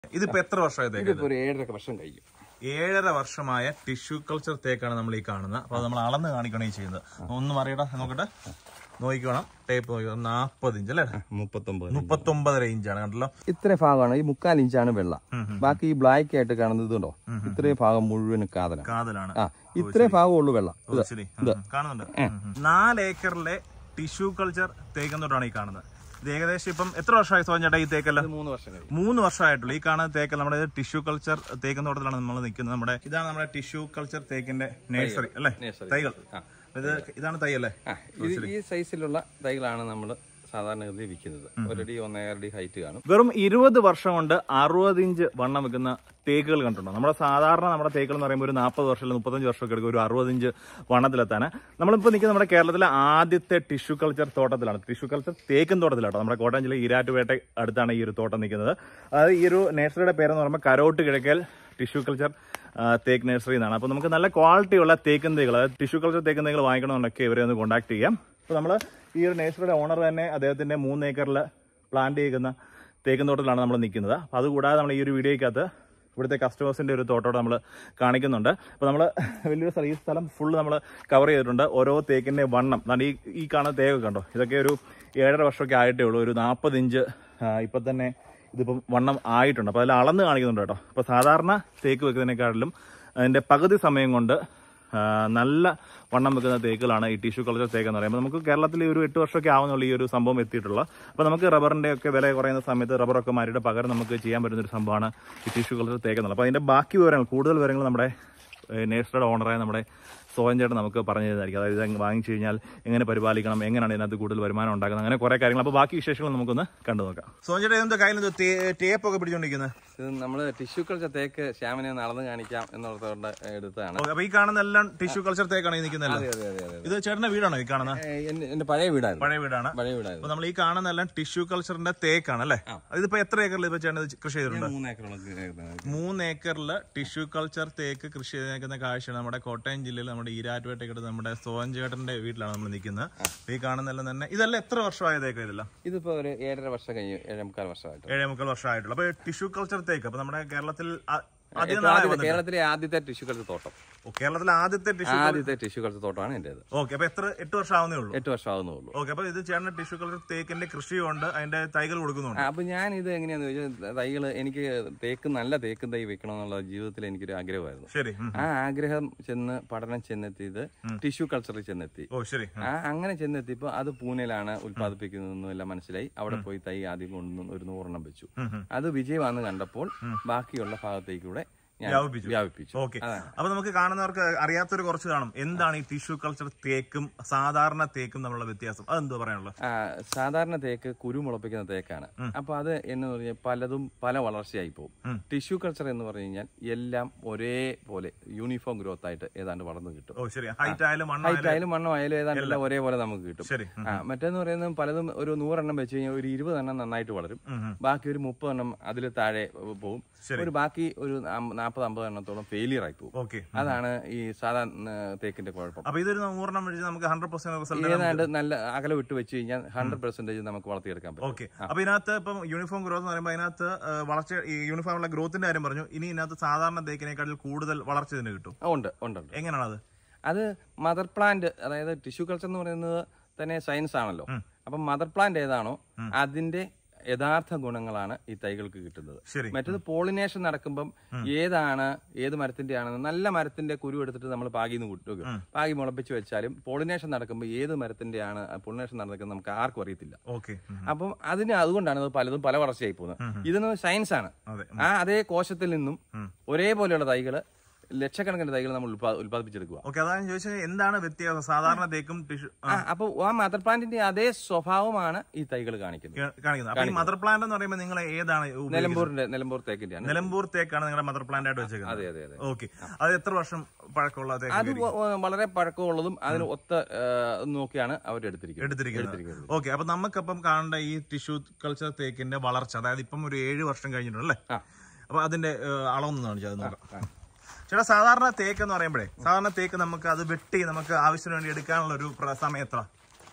ഇതിപ്പോ എത്ര വർഷമായി തേക്ക് ഇതിപ്പോ ഒരു ഏഴര വർഷം കഴിയും ഏഴര വർഷമായ ടിഷ്യൂ കൾച്ചർ തേക്കാണ് നമ്മൾ ഈ കാണുന്നത് അപ്പൊ അത് നമ്മൾ അളന്ന് കാണിക്കണേ ചെയ്യുന്നത് ഒന്ന് മറിയടാ നോക്കട്ടെ നോക്കിക്കോണം ടേപ്പ് നോക്കിക്കോ നാപ്പത് ഇഞ്ച് അല്ലേ മുപ്പത്തൊമ്പത് മുപ്പത്തൊമ്പതര ഇഞ്ചാണ് കണ്ടല്ലോ ഇത്ര ഭാഗമാണ് ഈ മുക്കാൽ ഇഞ്ചാണ് വെള്ള ബാക്കി ഈ ബ്ലാക്ക് ആയിട്ട് കാണുന്നത് ഇതുണ്ടോ ഇത്രയും ഭാഗം മുഴുവൻ കാതലാണ് കാതലാണ് ആ ഇത്രയും ഭാഗമേ ഉള്ളൂ വെള്ളം ഓ, ശരി ഉം, കാണുന്നുണ്ട് ഉം, ഉം. നാല് ഏക്കറിലെ ടിഷ്യൂ കൾച്ചർ തേക്കുന്നോട്ടാണ് ഈ കാണുന്നത് ഇത് ഏകദേശം ഇപ്പം എത്ര വർഷമായി സോൻ ചേട്ടാ ഈ തേക്കെല്ലാം മൂന്ന് വർഷം കഴിയും മൂന്ന് വർഷമായിട്ടുള്ളൂ ഈ കാണുന്ന തേക്ക് നമ്മുടെ ടിഷ്യൂ കൾച്ചർ തേക്കുന്നോട്ടത്തിലാണ് നമ്മൾ നിൽക്കുന്നത് നമ്മുടെ ഇതാണ് നമ്മുടെ ടിഷ്യൂ കൾച്ചർ തേക്കിന്റെ നേഴ്സറി അല്ലേ Nursery. തൈകൾ ഇത് ഇതാണ് തൈ അല്ലേ ആ ഇത് ഈ സൈസിലുള്ള തൈകളാണ് നമ്മൾ സാധാരണഗതി വിൽക്കുന്നത് ഒരടി ഒന്നേരടി ഹൈറ്റ് കാണും വെറും ഇരുപത് വർഷം കൊണ്ട് അറുപത് ഇഞ്ച് വണ്ണം വെക്കുന്ന തേക്കുകൾ കണ്ടിട്ടുണ്ടോ നമ്മുടെ സാധാരണ നമ്മുടെ തേക്കുകൾ എന്ന് പറയുമ്പോൾ ഒരു നാൽപ്പത് വർഷം അല്ലെങ്കിൽ മുപ്പത്തഞ്ച് വർഷമൊക്കെ എടുക്കും ഒരു അറുപത് ഇഞ്ച് വണ്ണത്തിലെത്താൻ നമ്മളിപ്പോൾ നിൽക്കുന്ന നമ്മുടെ കേരളത്തിലെ ആദ്യത്തെ ടിഷ്യൂ കൾച്ചർ തോട്ടത്തിലാണ് ടിഷ്യൂ കൾച്ചർ തേക്കും തോട്ടത്തിലാട്ടോ നമ്മുടെ കോട്ടയം ജില്ല ഈരാറ്റുപേട്ട അടുത്താണ് ഈ ഒരു തോട്ടം നിൽക്കുന്നത് അതായത് ഈ ഒരു നേഴ്സറിയുടെ പേരെന്ന് പറയുമ്പോൾ കരോട്ട് കിഴക്കൽ ടിഷ്യൂ കൾച്ചർ ആ, തേക്ക് നഴ്സറി എന്നാണ് അപ്പോൾ നമുക്ക് നല്ല ക്വാളിറ്റിയുള്ള തേക്കും തൈകൾ അതായത് ടിഷ്യൂ കൾച്ചർ തേക്കും തൈകൾ വാങ്ങിക്കണമെന്നൊക്കെ ഇവരെ ഒന്ന് കോൺടാക്ട് ചെയ്യാം അപ്പോൾ നമ്മൾ ഈ ഒരു നഴ്സറിയുടെ ഓണർ തന്നെ അദ്ദേഹത്തിന്റെ മൂന്ന് ഏക്കറിൽ പ്ലാന്റ് ചെയ്യുന്ന തേക്കും തോട്ടത്തിലാണ് നമ്മൾ നിൽക്കുന്നത് അപ്പോൾ അതുകൂടാതെ നമ്മൾ ഈ ഒരു വീഡിയോയ്ക്കകത്ത് ഇവിടുത്തെ കസ്റ്റമേഴ്സിന്റെ ഒരു തോട്ടോടെ നമ്മൾ കാണിക്കുന്നുണ്ട് അപ്പോൾ നമ്മൾ വലിയൊരു സ്ഥലം ഈ സ്ഥലം ഫുള്ള് നമ്മൾ കവർ ചെയ്തിട്ടുണ്ട് ഓരോ തേക്കിന്റെ വണ്ണം ദാണ്ട് ഈ ഈ കാണുന്ന തേക്കൊക്കെ കണ്ടോ ഇതൊക്കെ ഒരു ഏഴര വർഷമൊക്കെ ആയിട്ടേ ഉള്ളൂ ഒരു നാൽപ്പത് ഇഞ്ച് ഇപ്പം തന്നെ ഇതിപ്പം വണ്ണം ആയിട്ടുണ്ട് അപ്പോൾ അതിൽ അളന്ന് കാണിക്കുന്നുണ്ട് കേട്ടോ അപ്പോൾ സാധാരണ തേക്ക് വെക്കുന്നതിനേക്കാട്ടിലും അതിൻ്റെ പകുതി സമയം കൊണ്ട് ആ, നല്ല വണ്ണം വെക്കുന്ന തേക്കുകളാണ് ഈ ടിഷ്യൂ കൾച്ചർ തേക്ക് എന്ന് പറയുമ്പോൾ നമുക്ക് കേരളത്തിൽ ഈ ഒരു എട്ട് വർഷമൊക്കെ ആവുന്നുള്ള ഈ ഒരു സംഭവം എത്തിയിട്ടുള്ളത് അപ്പോൾ നമുക്ക് റബ്ബറിന്റെ ഒക്കെ വില കുറയുന്ന സമയത്ത് റബ്ബറൊക്കെ മാറിയിട്ട് പകരം നമുക്ക് ചെയ്യാൻ പറ്റുന്ന ഒരു സംഭവമാണ് ഈ ടിഷ്യൂ കൾച്ചർ തേക്ക് എന്നുള്ളത് അപ്പോൾ അതിന്റെ ബാക്കി വിവരങ്ങൾ കൂടുതൽ വിവരങ്ങൾ നമ്മുടെ നേഴ്സറിയുടെ ഓണറായ നമ്മുടെ സോഹൻ ചേട്ടൻ നമുക്ക് പറഞ്ഞു തരുന്നതായിരിക്കും അതായത് ഇത് വാങ്ങിച്ചു കഴിഞ്ഞാൽ എങ്ങനെ പരിപാലിക്കണം എങ്ങനെയാണ് ഇതിനകത്ത് കൂടുതൽ വരുമാനം ഉണ്ടാക്കുന്നത് അങ്ങനെ കുറെ കാര്യങ്ങൾ അപ്പോൾ ബാക്കി വിശേഷങ്ങൾ നമുക്കൊന്ന് കണ്ടു നോക്കാം സോഹൻ ചേട്ടൻ എന്താ കയ്യിൽ ടേപ്പ് ഒക്കെ പിടിച്ചോണ്ടിരിക്കുന്നത് ഇത് നമ്മൾ ടിഷ്യൂ കൾച്ചർ തേക്ക് ശ്യാമിനെ ഒന്ന് അളന്ന് കാണിക്കാം എന്നുള്ളതുകൊണ്ട് എടുത്തതാണ് അപ്പോൾ ഈ കാണുന്ന എല്ലാം ടിഷ്യൂ കൾച്ചർ തേക്കാണ് ഈ നിൽക്കുന്നത് അതെ അതെ അതെ അതെ ഇത് ചേട്ടന്റെ വീടാണോ ഈ കാണുന്നത് ഏ, എന്റെ- എന്റെ പഴയ വീടായിരുന്നു പഴയ വീടാണ് പഴയ വീടായിരുന്നു അപ്പൊ നമ്മൾ ഈ കാണുന്ന എല്ലാം ടിഷ്യൂ കൾച്ചറിന്റെ തേക്കാണ് അല്ലേ ഇതിപ്പോ എത്ര ഏക്കറിൽ ഇപ്പൊ ചേട്ടൻ ഇത് കൃഷി ചെയ്തിട്ടുണ്ട് മൂന്ന് ഏക്കറോളം മൂന്ന് ഏക്കറിൽ ടിഷ്യൂ കൾച്ചർ തേക്ക് കൃഷി ചെയ്തേക്കുന്ന കാഴ്ചയാണ് നമ്മുടെ കോട്ടയം ജില്ലയിൽ നമ്മുടെ ഈരാറ്റുപേട്ടയ്ക്കടുത്ത് നമ്മുടെ സോഹൻ ചേട്ടന്റെ വീട്ടിലാണ് നമ്മൾ നിൽക്കുന്നത് അപ്പൊ ഈ കാണുന്നെല്ലാം തന്നെ ഇതെല്ലാം എത്ര വർഷമായ തേക്ക് ഇതെല്ലാം ഇതിപ്പോ ഒരു ഏഴര വർഷം കഴിഞ്ഞു ഏഴേ മുക്കാൽ വർഷമായിട്ട് ഏഴേ മുക്കാൽ വർഷമായിട്ടുള്ളൂ അപ്പൊ ടിഷ്യൂ കൾച്ചർ തേക്ക് അപ്പൊ നമ്മുടെ കേരളത്തിൽ ആ- ആദ്യം ഏറ്റവും ആദ്യത്തെ- കേരളത്തിലെ ആദ്യത്തെ ടിഷ്യൂ കൾച്ചർ തോട്ടം ഓ, കേരളത്തിലെ ആദ്യത്തെ ടിഷ്യൂ ആദ്യത്തെ ടിഷ്യൂ കൾച്ചർ തോട്ടമാണ് എന്റേത് ഓക്കെ അപ്പൊ എത്ര എട്ട് വർഷം ആവുന്നേ ഉള്ളൂ എട്ട് വർഷം ആവുന്നുള്ളൂ ഓക്കെ അപ്പൊ ഇത് ചേട്ടന്റെ ടിഷ്യൂ കൾച്ചർ തേക്കിന്റെ കൃഷിയുണ്ട് അതിന്റെ തൈകൾ കൊടുക്കുന്നുണ്ട് അപ്പൊ ഞാൻ ഇത് എങ്ങനെയാന്ന് ചോദിച്ചാൽ തൈകൾ എനിക്ക് തേക്ക് നല്ല തേക്കും തൈ വെക്കണം എന്നുള്ള ജീവിതത്തിൽ എനിക്കൊരു ആഗ്രഹമായിരുന്നു ശരി ഉം. ആ ആഗ്രഹം ചെന്ന് പഠനം ചെന്നെത്തിയത് ടിഷ്യൂ കൾച്ചറിൽ ചെന്നെത്തി ഓ ശരി ആ അങ്ങനെ ചെന്നെത്തിയപ്പോൾ അത് പൂനെയിലാണ് ഉൽപ്പാദിപ്പിക്കുന്നതെന്നും എല്ലാം മനസ്സിലായി അവിടെ പോയി തൈ ആദ്യം കൊണ്ടുവന്ന് ഒരു നൂറെണ്ണം വെച്ചു അത് വിജയമാണെന്ന് കണ്ടപ്പോൾ ബാക്കിയുള്ള ഭാഗത്തേക്കൂടെ ഞാൻ വ്യാപിപ്പിച്ചു. വ്യാപിപ്പിച്ചു ഓക്കെ അപ്പൊ നമുക്ക് കാണുന്നവർക്ക് അറിയാത്തൊരു കുറച്ച് കാണും എന്താണ് ഈ ടിഷ്യൂ കൾച്ചർ തേക്കും സാധാരണ തേക്കും തമ്മിലുള്ള വ്യത്യാസം അതെന്തോ പറയാനുള്ളത് ആ, സാധാരണ തേക്ക് കുരു മുളപ്പിക്കുന്ന തേക്കാണ് അപ്പൊ അത് എന്ന് പറഞ്ഞാൽ പലതും പല വളർച്ചയായി പോകും ടിഷ്യൂ കൾച്ചർ എന്ന് പറഞ്ഞു കഴിഞ്ഞാൽ എല്ലാം ഒരേപോലെ യൂണിഫോം ഗ്രോത്ത് ആയിട്ട് ഏതാണ്ട് വളർന്നു കിട്ടും ഓ ശരി ഹൈറ്റ് ആയാലും ഹൈറ്റ് മണ്ണായാലും ആയാലും മണ്ണോ ആയാലും ഏതാണ്ട് എല്ലാം ഒരേപോലെ നമുക്ക് കിട്ടും ശരി ഉം. ആ മറ്റേന്ന് പറയുന്നത് പലതും ഒരു നൂറെണ്ണം വെച്ച് കഴിഞ്ഞാൽ ഒരു ഇരുപതെണ്ണം നന്നായിട്ട് വളരും ബാക്കി ഒരു മുപ്പതെണ്ണം അതിൽ താഴെ പോകും ഒരു ബാക്കി ഒരു നാൽപ്പത് അമ്പത് എണ്ണത്തോളം ഫെയിലിയർ ആയി പോകും ഓക്കെ അതാണ് ഈ സാധാരണ തേക്കിന്റെ കുഴപ്പം അപ്പൊ ഇതൊരു നൂറെണ്ണം വെച്ച് നമുക്ക് ഹൺഡ്രഡ് പെർസെന്റ് റിസൾട്ട് ഏതാണ്ട് നല്ല അകലെ വിട്ട് വെച്ച് കഴിഞ്ഞാൽ ഹൺഡ്രഡ് പെർസെന്റേജ് നമുക്ക് വളർത്തിയെടുക്കാൻ പറ്റും ഓക്കെ അപ്പൊ ഇതിനകത്ത് ഇപ്പം യൂണിഫോം ഗ്രോത്ത് എന്ന് പറയുമ്പോൾ അതിനകത്ത് ആ, വളർച്ച ഈ യൂണിഫോം ഉള്ള ഗ്രോത്തിന്റെ കാര്യം പറഞ്ഞു ഇനി ഇതിനകത്ത് സാധാരണ തേക്കിനേക്കാൾ കൂടുതൽ വളർച്ച ഇതിന് കിട്ടും ആ, ഉണ്ട് ഉണ്ട് ഉണ്ട് എങ്ങനെയാണ് അത് അത് മദർ പ്ലാന്റ് അതായത് ടിഷ്യൂ കൾച്ചർ എന്ന് പറയുന്നത് തന്നെ സയൻസ് ആണല്ലോ അപ്പം മദർ പ്ലാന്റ് ഏതാണോ അതിന്റെ യഥാർത്ഥ ഗുണങ്ങളാണ് ഈ തൈകൾക്ക് കിട്ടുന്നത് ശരി മറ്റത് പോളിനേഷൻ നടക്കുമ്പം ഏതാണ് ഏത് മരത്തിന്റെ ആണെന്ന് നല്ല മരത്തിന്റെ കുരു എടുത്തിട്ട് നമ്മൾ പാകിന്ന് കൂട്ടുക പാകി മുളപ്പിച്ച് വെച്ചാലും പോളിനേഷൻ നടക്കുമ്പോൾ ഏത് മരത്തിന്റെ ആണ് പോളിനേഷൻ നടക്കുന്നത് നമുക്ക് ആർക്കും അറിയത്തില്ല ഓക്കെ അപ്പം അതിന് അതുകൊണ്ടാണ് ഇത് പലതും പല വളർച്ചയായി പോകുന്നത് ഇതെന്ന് സയൻസ് ആണ് അതെ ആ അതേ കോശത്തിൽ നിന്നും ഒരേപോലെയുള്ള തൈകള് ലക്ഷക്കണക്കിന് തൈകൾ നമ്മൾ ഉൽപാ- ഉൽപ്പാദിപ്പിച്ചെടുക്കുക ഓക്കെ അതാണ് ചോദിച്ചത് എന്താണ് വ്യത്യാസം സാധാരണ തേക്കും ടിഷ്യൂ ആ അപ്പൊ ആ മദർ പ്ലാന്റിന്റെ അതേ സ്വഭാവമാണ് ഈ തൈകൾ കാണിക്കുന്നത് കാണിക്കുന്നത് അപ്പൊ ഈ മദർ പ്ലാന്റ് എന്ന് പറയുമ്പോൾ നിങ്ങൾ ഏതാണ് ഉപയോഗിക്കുന്നത്? നിലമ്പൂരിന്റെ നിലമ്പൂർ തേക്കിന്റെയാണ് നിലമ്പൂർ തേക്കാണ് നിങ്ങളുടെ മദർ പ്ലാന്റ് ആയിട്ട് വെച്ചേക്കുന്നത് അതെ അതെ അതെ ഓക്കെ അത് എത്ര വർഷം പഴക്കമുള്ള തേക്ക് അത് വ- വ- വളരെ പഴക്കമുള്ളതും അതിന് ഒത്ത ആ, നോക്കിയാണ് അവർ എടുത്തിരിക്കുന്നത് എടുത്തിരിക്കുന്നത് ഓക്കെ അപ്പൊ നമുക്കപ്പം കാണേണ്ട ഈ ടിഷ്യൂ കൾച്ചർ തേക്കിന്റെ വളർച്ച അതായത് ഇപ്പം ഒരു ഏഴ് വർഷം കഴിഞ്ഞിട്ടുണ്ടല്ലേ ആ. അപ്പൊ അതിന്റെ ഏഹ്, അളവൊന്ന് കാണിച്ചാൽ അത് നോക്കാം ചേട്ടാ സാധാരണ തേക്ക് എന്ന് പറയുമ്പോഴേ സാധാരണ തേക്ക് നമുക്ക് അത് വെട്ടി നമുക്ക് ആവശ്യത്തിന് വേണ്ടി എടുക്കാനുള്ള ഒരു പ്ര- സമയം എത്ര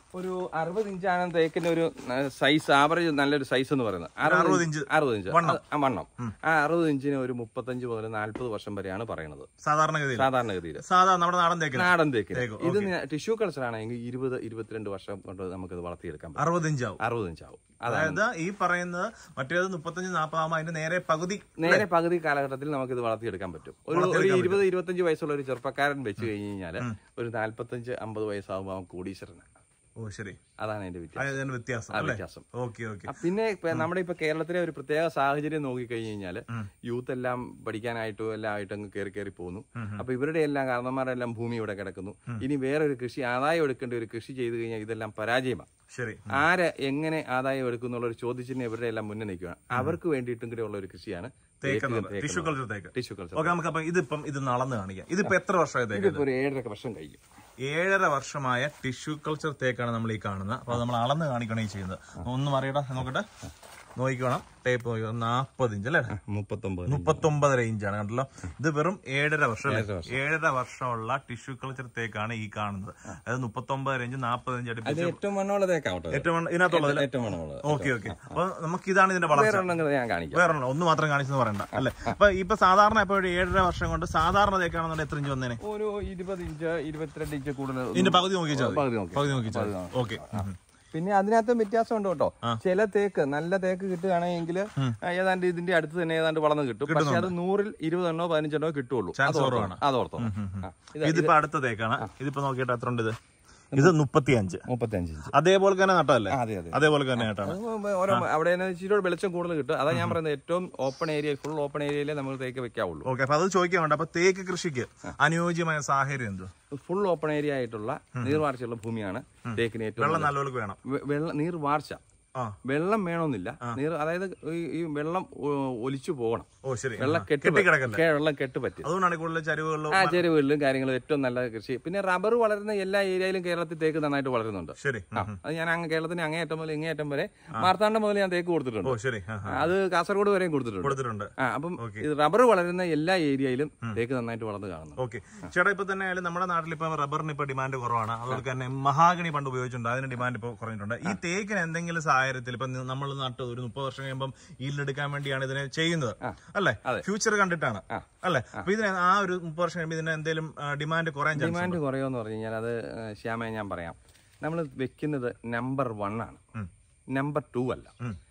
ഒരു അറുപത് ഇഞ്ചാണ് തേക്കിന്റെ ഒരു സൈസ് ആവറേജ് നല്ലൊരു സൈസ് എന്ന് പറയുന്നത് അറുപത് ഇഞ്ച് അറുപത് ഇഞ്ച് വണ്ണം. അത് ആ വണ്ണം ആ അറുപത് ഇഞ്ചിന് ഒരു മുപ്പത്തഞ്ച് മുതൽ നാല്പത് വർഷം വരെയാണ് പറയുന്നത് സാധാരണഗതിയിൽ സാധാരണഗതിയിൽ സാധാരണ നമ്മുടെ നാടൻ തേക്കിന് നാടൻ തേക്കിന് തേക്ക്, ഇത് ടിഷ്യൂ കൾച്ചർ ആണെങ്കിൽ ഇരുപത് ഇരുപത്തിരണ്ട് വർഷം കൊണ്ട് നമുക്കിത് വളർത്തിയെടുക്കാൻ പറ്റും അറുപത് ഇഞ്ചാവും അറുപത് ഇഞ്ചാവും അതാണ് അതായത് ഈ പറയുന്നത് മറ്റേത് മുപ്പത്തഞ്ച് നാൽപ്പതാകുമ്പോൾ അതിന്റെ നേരെ പകുതി നേരെ പകുതി കാലഘട്ടത്തിൽ നമുക്കിത് വളർത്തിയെടുക്കാൻ പറ്റും ഒരു ഒരു ഇരുപത് ഇരുപത്തഞ്ച് വയസ്സുള്ള ഒരു ചെറുപ്പക്കാരൻ വെച്ച് കഴിഞ്ഞ് കഴിഞ്ഞാൽ ഒരു നാല്പത്തഞ്ച് അമ്പത് വയസ്സാകുമ്പോൾ അവൻ കോടീശ്വരനാണ് ഓ ശരി അതാണ് അതിന്റെ വ്യത്യാസം അതിന്റെ വ്യത്യാസം ആ അല്ലേ വ്യത്യാസം ഓക്കെ ഓക്കെ ആ, പിന്നെ ഇപ്പൊ നമ്മുടെ ഇപ്പൊ കേരളത്തിലെ ഒരു പ്രത്യേക സാഹചര്യം നോക്കിക്കഴിഞ്ഞ് കഴിഞ്ഞാല് യൂത്ത് എല്ലാം പഠിക്കാനായിട്ടും എല്ലാം ആയിട്ട് അങ്ങ് കയറി കയറി പോകുന്നു അപ്പൊ ഇവരുടെ എല്ലാം കാരണന്മാരുടെ എല്ലാം ഭൂമി ഇവിടെ കിടക്കുന്നു ഇനി വേറൊരു കൃഷി ആദായം എടുക്കേണ്ട ഒരു കൃഷി ചെയ്തു കഴിഞ്ഞാൽ ഇതെല്ലാം പരാജയമാണ് ശരി ആര് എങ്ങനെ ആദായം എടുക്കുന്നുള്ള ഒരു ചോദ്യചിഹ്നം ഇവരുടെ എല്ലാം മുന്നേ നിൽക്കുകയാണ് അവർക്ക് വേണ്ടിയിട്ടും കൂടെ ഉള്ള ഒരു കൃഷിയാണ് തേക്ക് ടിഷ്യൂ കൾച്ചർ തേക്ക് ടിഷ്യൂ കൾച്ചർ ഓക്കെ നമുക്ക് അപ്പൊ ഇതിപ്പം ഇത് നടന്ന് കാണിക്കാം ഇതിപ്പോ എത്ര വർഷമായി തേക്ക് ഇതിപ്പോ ഒരു ഏഴര വർഷം കഴിയും ഏഴര വർഷമായ ടിഷ്യൂ കൾച്ചർ തേക്കാണ് നമ്മൾ ഈ കാണുന്നത് അപ്പൊ അത് നമ്മൾ അളന്ന് കാണിക്കണേ ചെയ്യുന്നത് ഒന്ന് അറിയടാ നോക്കട്ടെ നോക്കിക്കോണം ടേപ്പ് നോക്കിക്കോ നാപ്പത് ഇഞ്ച് അല്ലേ മുപ്പത്തൊമ്പത് മുപ്പത്തൊമ്പതര ഇഞ്ചാണ് കണ്ടല്ലോ ഇത് വെറും ഏഴര വർഷം അല്ലേ ഏഴര വർഷമുള്ള ടിഷ്യൂ കൾച്ചർ തേക്കാണ് ഈ കാണുന്നത് അതായത് മുപ്പത്തൊമ്പതര ഇഞ്ച് നാപ്പത് ഇഞ്ച് അത് അടുപ്പിച്ച് ഏറ്റവും മണ്ണുള്ള തേക്കാവട്ടെ ഏറ്റവും വണ്ണം ഇതിനകത്തുള്ളത് ഏറ്റവും മണ്ണുള്ളത് ഓക്കെ ഓക്കെ അപ്പൊ നമുക്ക് ഇതാണ് ഇതിന്റെ വളർച്ച വേറെ ഒരെണ്ണം ഞാൻ കാണിക്കാം വേറെ ഒന്ന് മാത്രം കാണിച്ചെന്ന് പറയണ്ട അല്ലെ അപ്പൊ ഇപ്പൊ സാധാരണ ഇപ്പൊ ഒരു ഏഴര വർഷം കൊണ്ട് സാധാരണ തേക്കാണെന്നുണ്ടെങ്കിൽ എത്ര ഇഞ്ച് വന്നേനെ ഒരു ഇരുപത് ഇഞ്ച് ഇരുപത്തിരണ്ട് ഇഞ്ച് കൂടുതൽ ഇതിന്റെ പകുതി നോക്കിച്ചാൽ പകുതി നോക്കി. പകുതി നോക്കിച്ചാൽ ഓക്കെ പിന്നെ അതിനകത്ത് വ്യത്യാസം ഉണ്ട് കേട്ടോ ചില തേക്ക് നല്ല തേക്ക് കിട്ടുകയാണെങ്കിൽ ഏതാണ്ട് ഇതിന്റെ അടുത്ത് തന്നെ ഏതാണ്ട് വളർന്ന് കിട്ടും പക്ഷെ അത് നൂറിൽ ഇരുപതെണ്ണോ പതിനഞ്ചെണ്ണോ കിട്ടുള്ളൂ Chance അത് കുറവാണ്. ഓർത്തോണം. അത് ഓർത്തോണം ആ. ഇത് ഇതിപ്പോ അടുത്ത തേക്കാണ് ഇതിപ്പോ നോക്കിയിട്ട് എത്ര ഉണ്ട് ഇത് ഇത് മുപ്പത്തിയഞ്ച് മുപ്പത്തഞ്ച് ഇഞ്ച് അതേപോലെ തന്നെ നട്ടല്ലേ ആ, അതെ അതെ അതേപോലെ തന്നെ നട്ടാണ് അത് ഓരോ അവിടെ ഇച്ചിരി വെളിച്ചം കൂടുതൽ കിട്ടും അതാ ഞാൻ പറയുന്നത് ഏറ്റവും ഓപ്പൺ ഏരിയ ഫുൾ ഓപ്പൺ ഏരിയയിലേ നമ്മൾ തേക്ക് വെക്കാവുള്ളൂ ഓക്കെ അപ്പൊ അത് ചോദിക്കാൻ വേണ്ട അപ്പൊ തേക്ക് കൃഷിക്ക് അനുയോജ്യമായ സാഹചര്യം എന്ത് ഫുൾ ഓപ്പൺ ഏരിയ ആയിട്ടുള്ള നീർവാർച്ചയുള്ള ഭൂമിയാണ് തേക്കിന് ഏറ്റവും വെള്ളം നല്ലപോലെ വേണം വെ- വെള്ള നീർവാർച്ച ആ വെള്ളം വേണമെന്നില്ല നീർ അതായത് ഈ- ഈ വെള്ളം ഒ- ഒലിച്ചു പോകണം ഓ ശരി വെള്ളം കെട്ട് കെട്ടിക്കിടക്കല്ലേ കെ- വെള്ളം കെട്ട് പറ്റും അതുകൊണ്ടാണ് കൂടുതൽ ചരിവുകളിലും ആ ചെരുവുകളിലും കാര്യങ്ങളും ഏറ്റവും നല്ല കൃഷി പിന്നെ റബ്ബർ വളരുന്ന എല്ലാ ഏരിയയിലും കേരളത്തിൽ തേക്ക് നന്നായിട്ട് വളരുന്നുണ്ട് ശരി ആ അത് ഞാൻ അങ്ങ് കേരളത്തിന് അങ്ങേയറ്റം മുതൽ ഇങ്ങേയറ്റം വരെ മാർത്താണ്ഡം മുതൽ ഞാൻ തേക്ക് കൊടുത്തിട്ടുണ്ട് ഓ ശരി ആ, ആ. അത് കാസർഗോഡ് വരെയും കൊടുത്തിട്ടുണ്ട് കൊടുത്തിട്ടുണ്ട് ആ അപ്പം ഇത് റബ്ബർ വളരുന്ന എല്ലാ ഏരിയയിലും തേക്ക് നന്നായിട്ട് വളർന്നു കാണുന്നു ഓക്കെ ചേട്ടാ ഇപ്പൊ തന്നെ ആയാലും നമ്മുടെ നാട്ടിൽ ഇപ്പൊ റബ്ബറിന് ഇപ്പൊ ഡിമാൻഡ് കുറവാണ് അതുപോലെ തന്നെ മഹാഗണി പണ്ട് ഉപയോഗിച്ചിട്ടുണ്ട് അതിന് ഡിമാൻഡ് ഇപ്പൊ കുറഞ്ഞിട്ടുണ്ട് ഈ തേക്കിന് എന്തെങ്കിലും സാഹചര്യത്തിൽ ഇപ്പൊ നമ്മൾ നട്ട് ഒരു മുപ്പത് വർഷം കഴിയുമ്പോൾ ഈൽഡെടുക്കാൻ വേണ്ടിയാണ് ഇതിനെ ചെയ്യുന്നത് അല്ലേ ഫ്യൂച്ചർ കണ്ടിട്ടാണ് അല്ലേ അപ്പൊ ഇതിന് ആ ഒരു മുപ്പത് വർഷം കഴിയുമ്പോൾ ഇതിന് എന്തെങ്കിലും ഡിമാൻഡ് കുറയാൻ ചാൻസ് ഡിമാൻഡ് കുറയുമെന്ന് പറഞ്ഞു കഴിഞ്ഞാൽ അത് ഏഹ്, ശ്യാമേ ഞാൻ പറയാം നമ്മൾ വെക്കുന്നത് നമ്പർ വൺ ആണ് നമ്പർ ടു അല്ല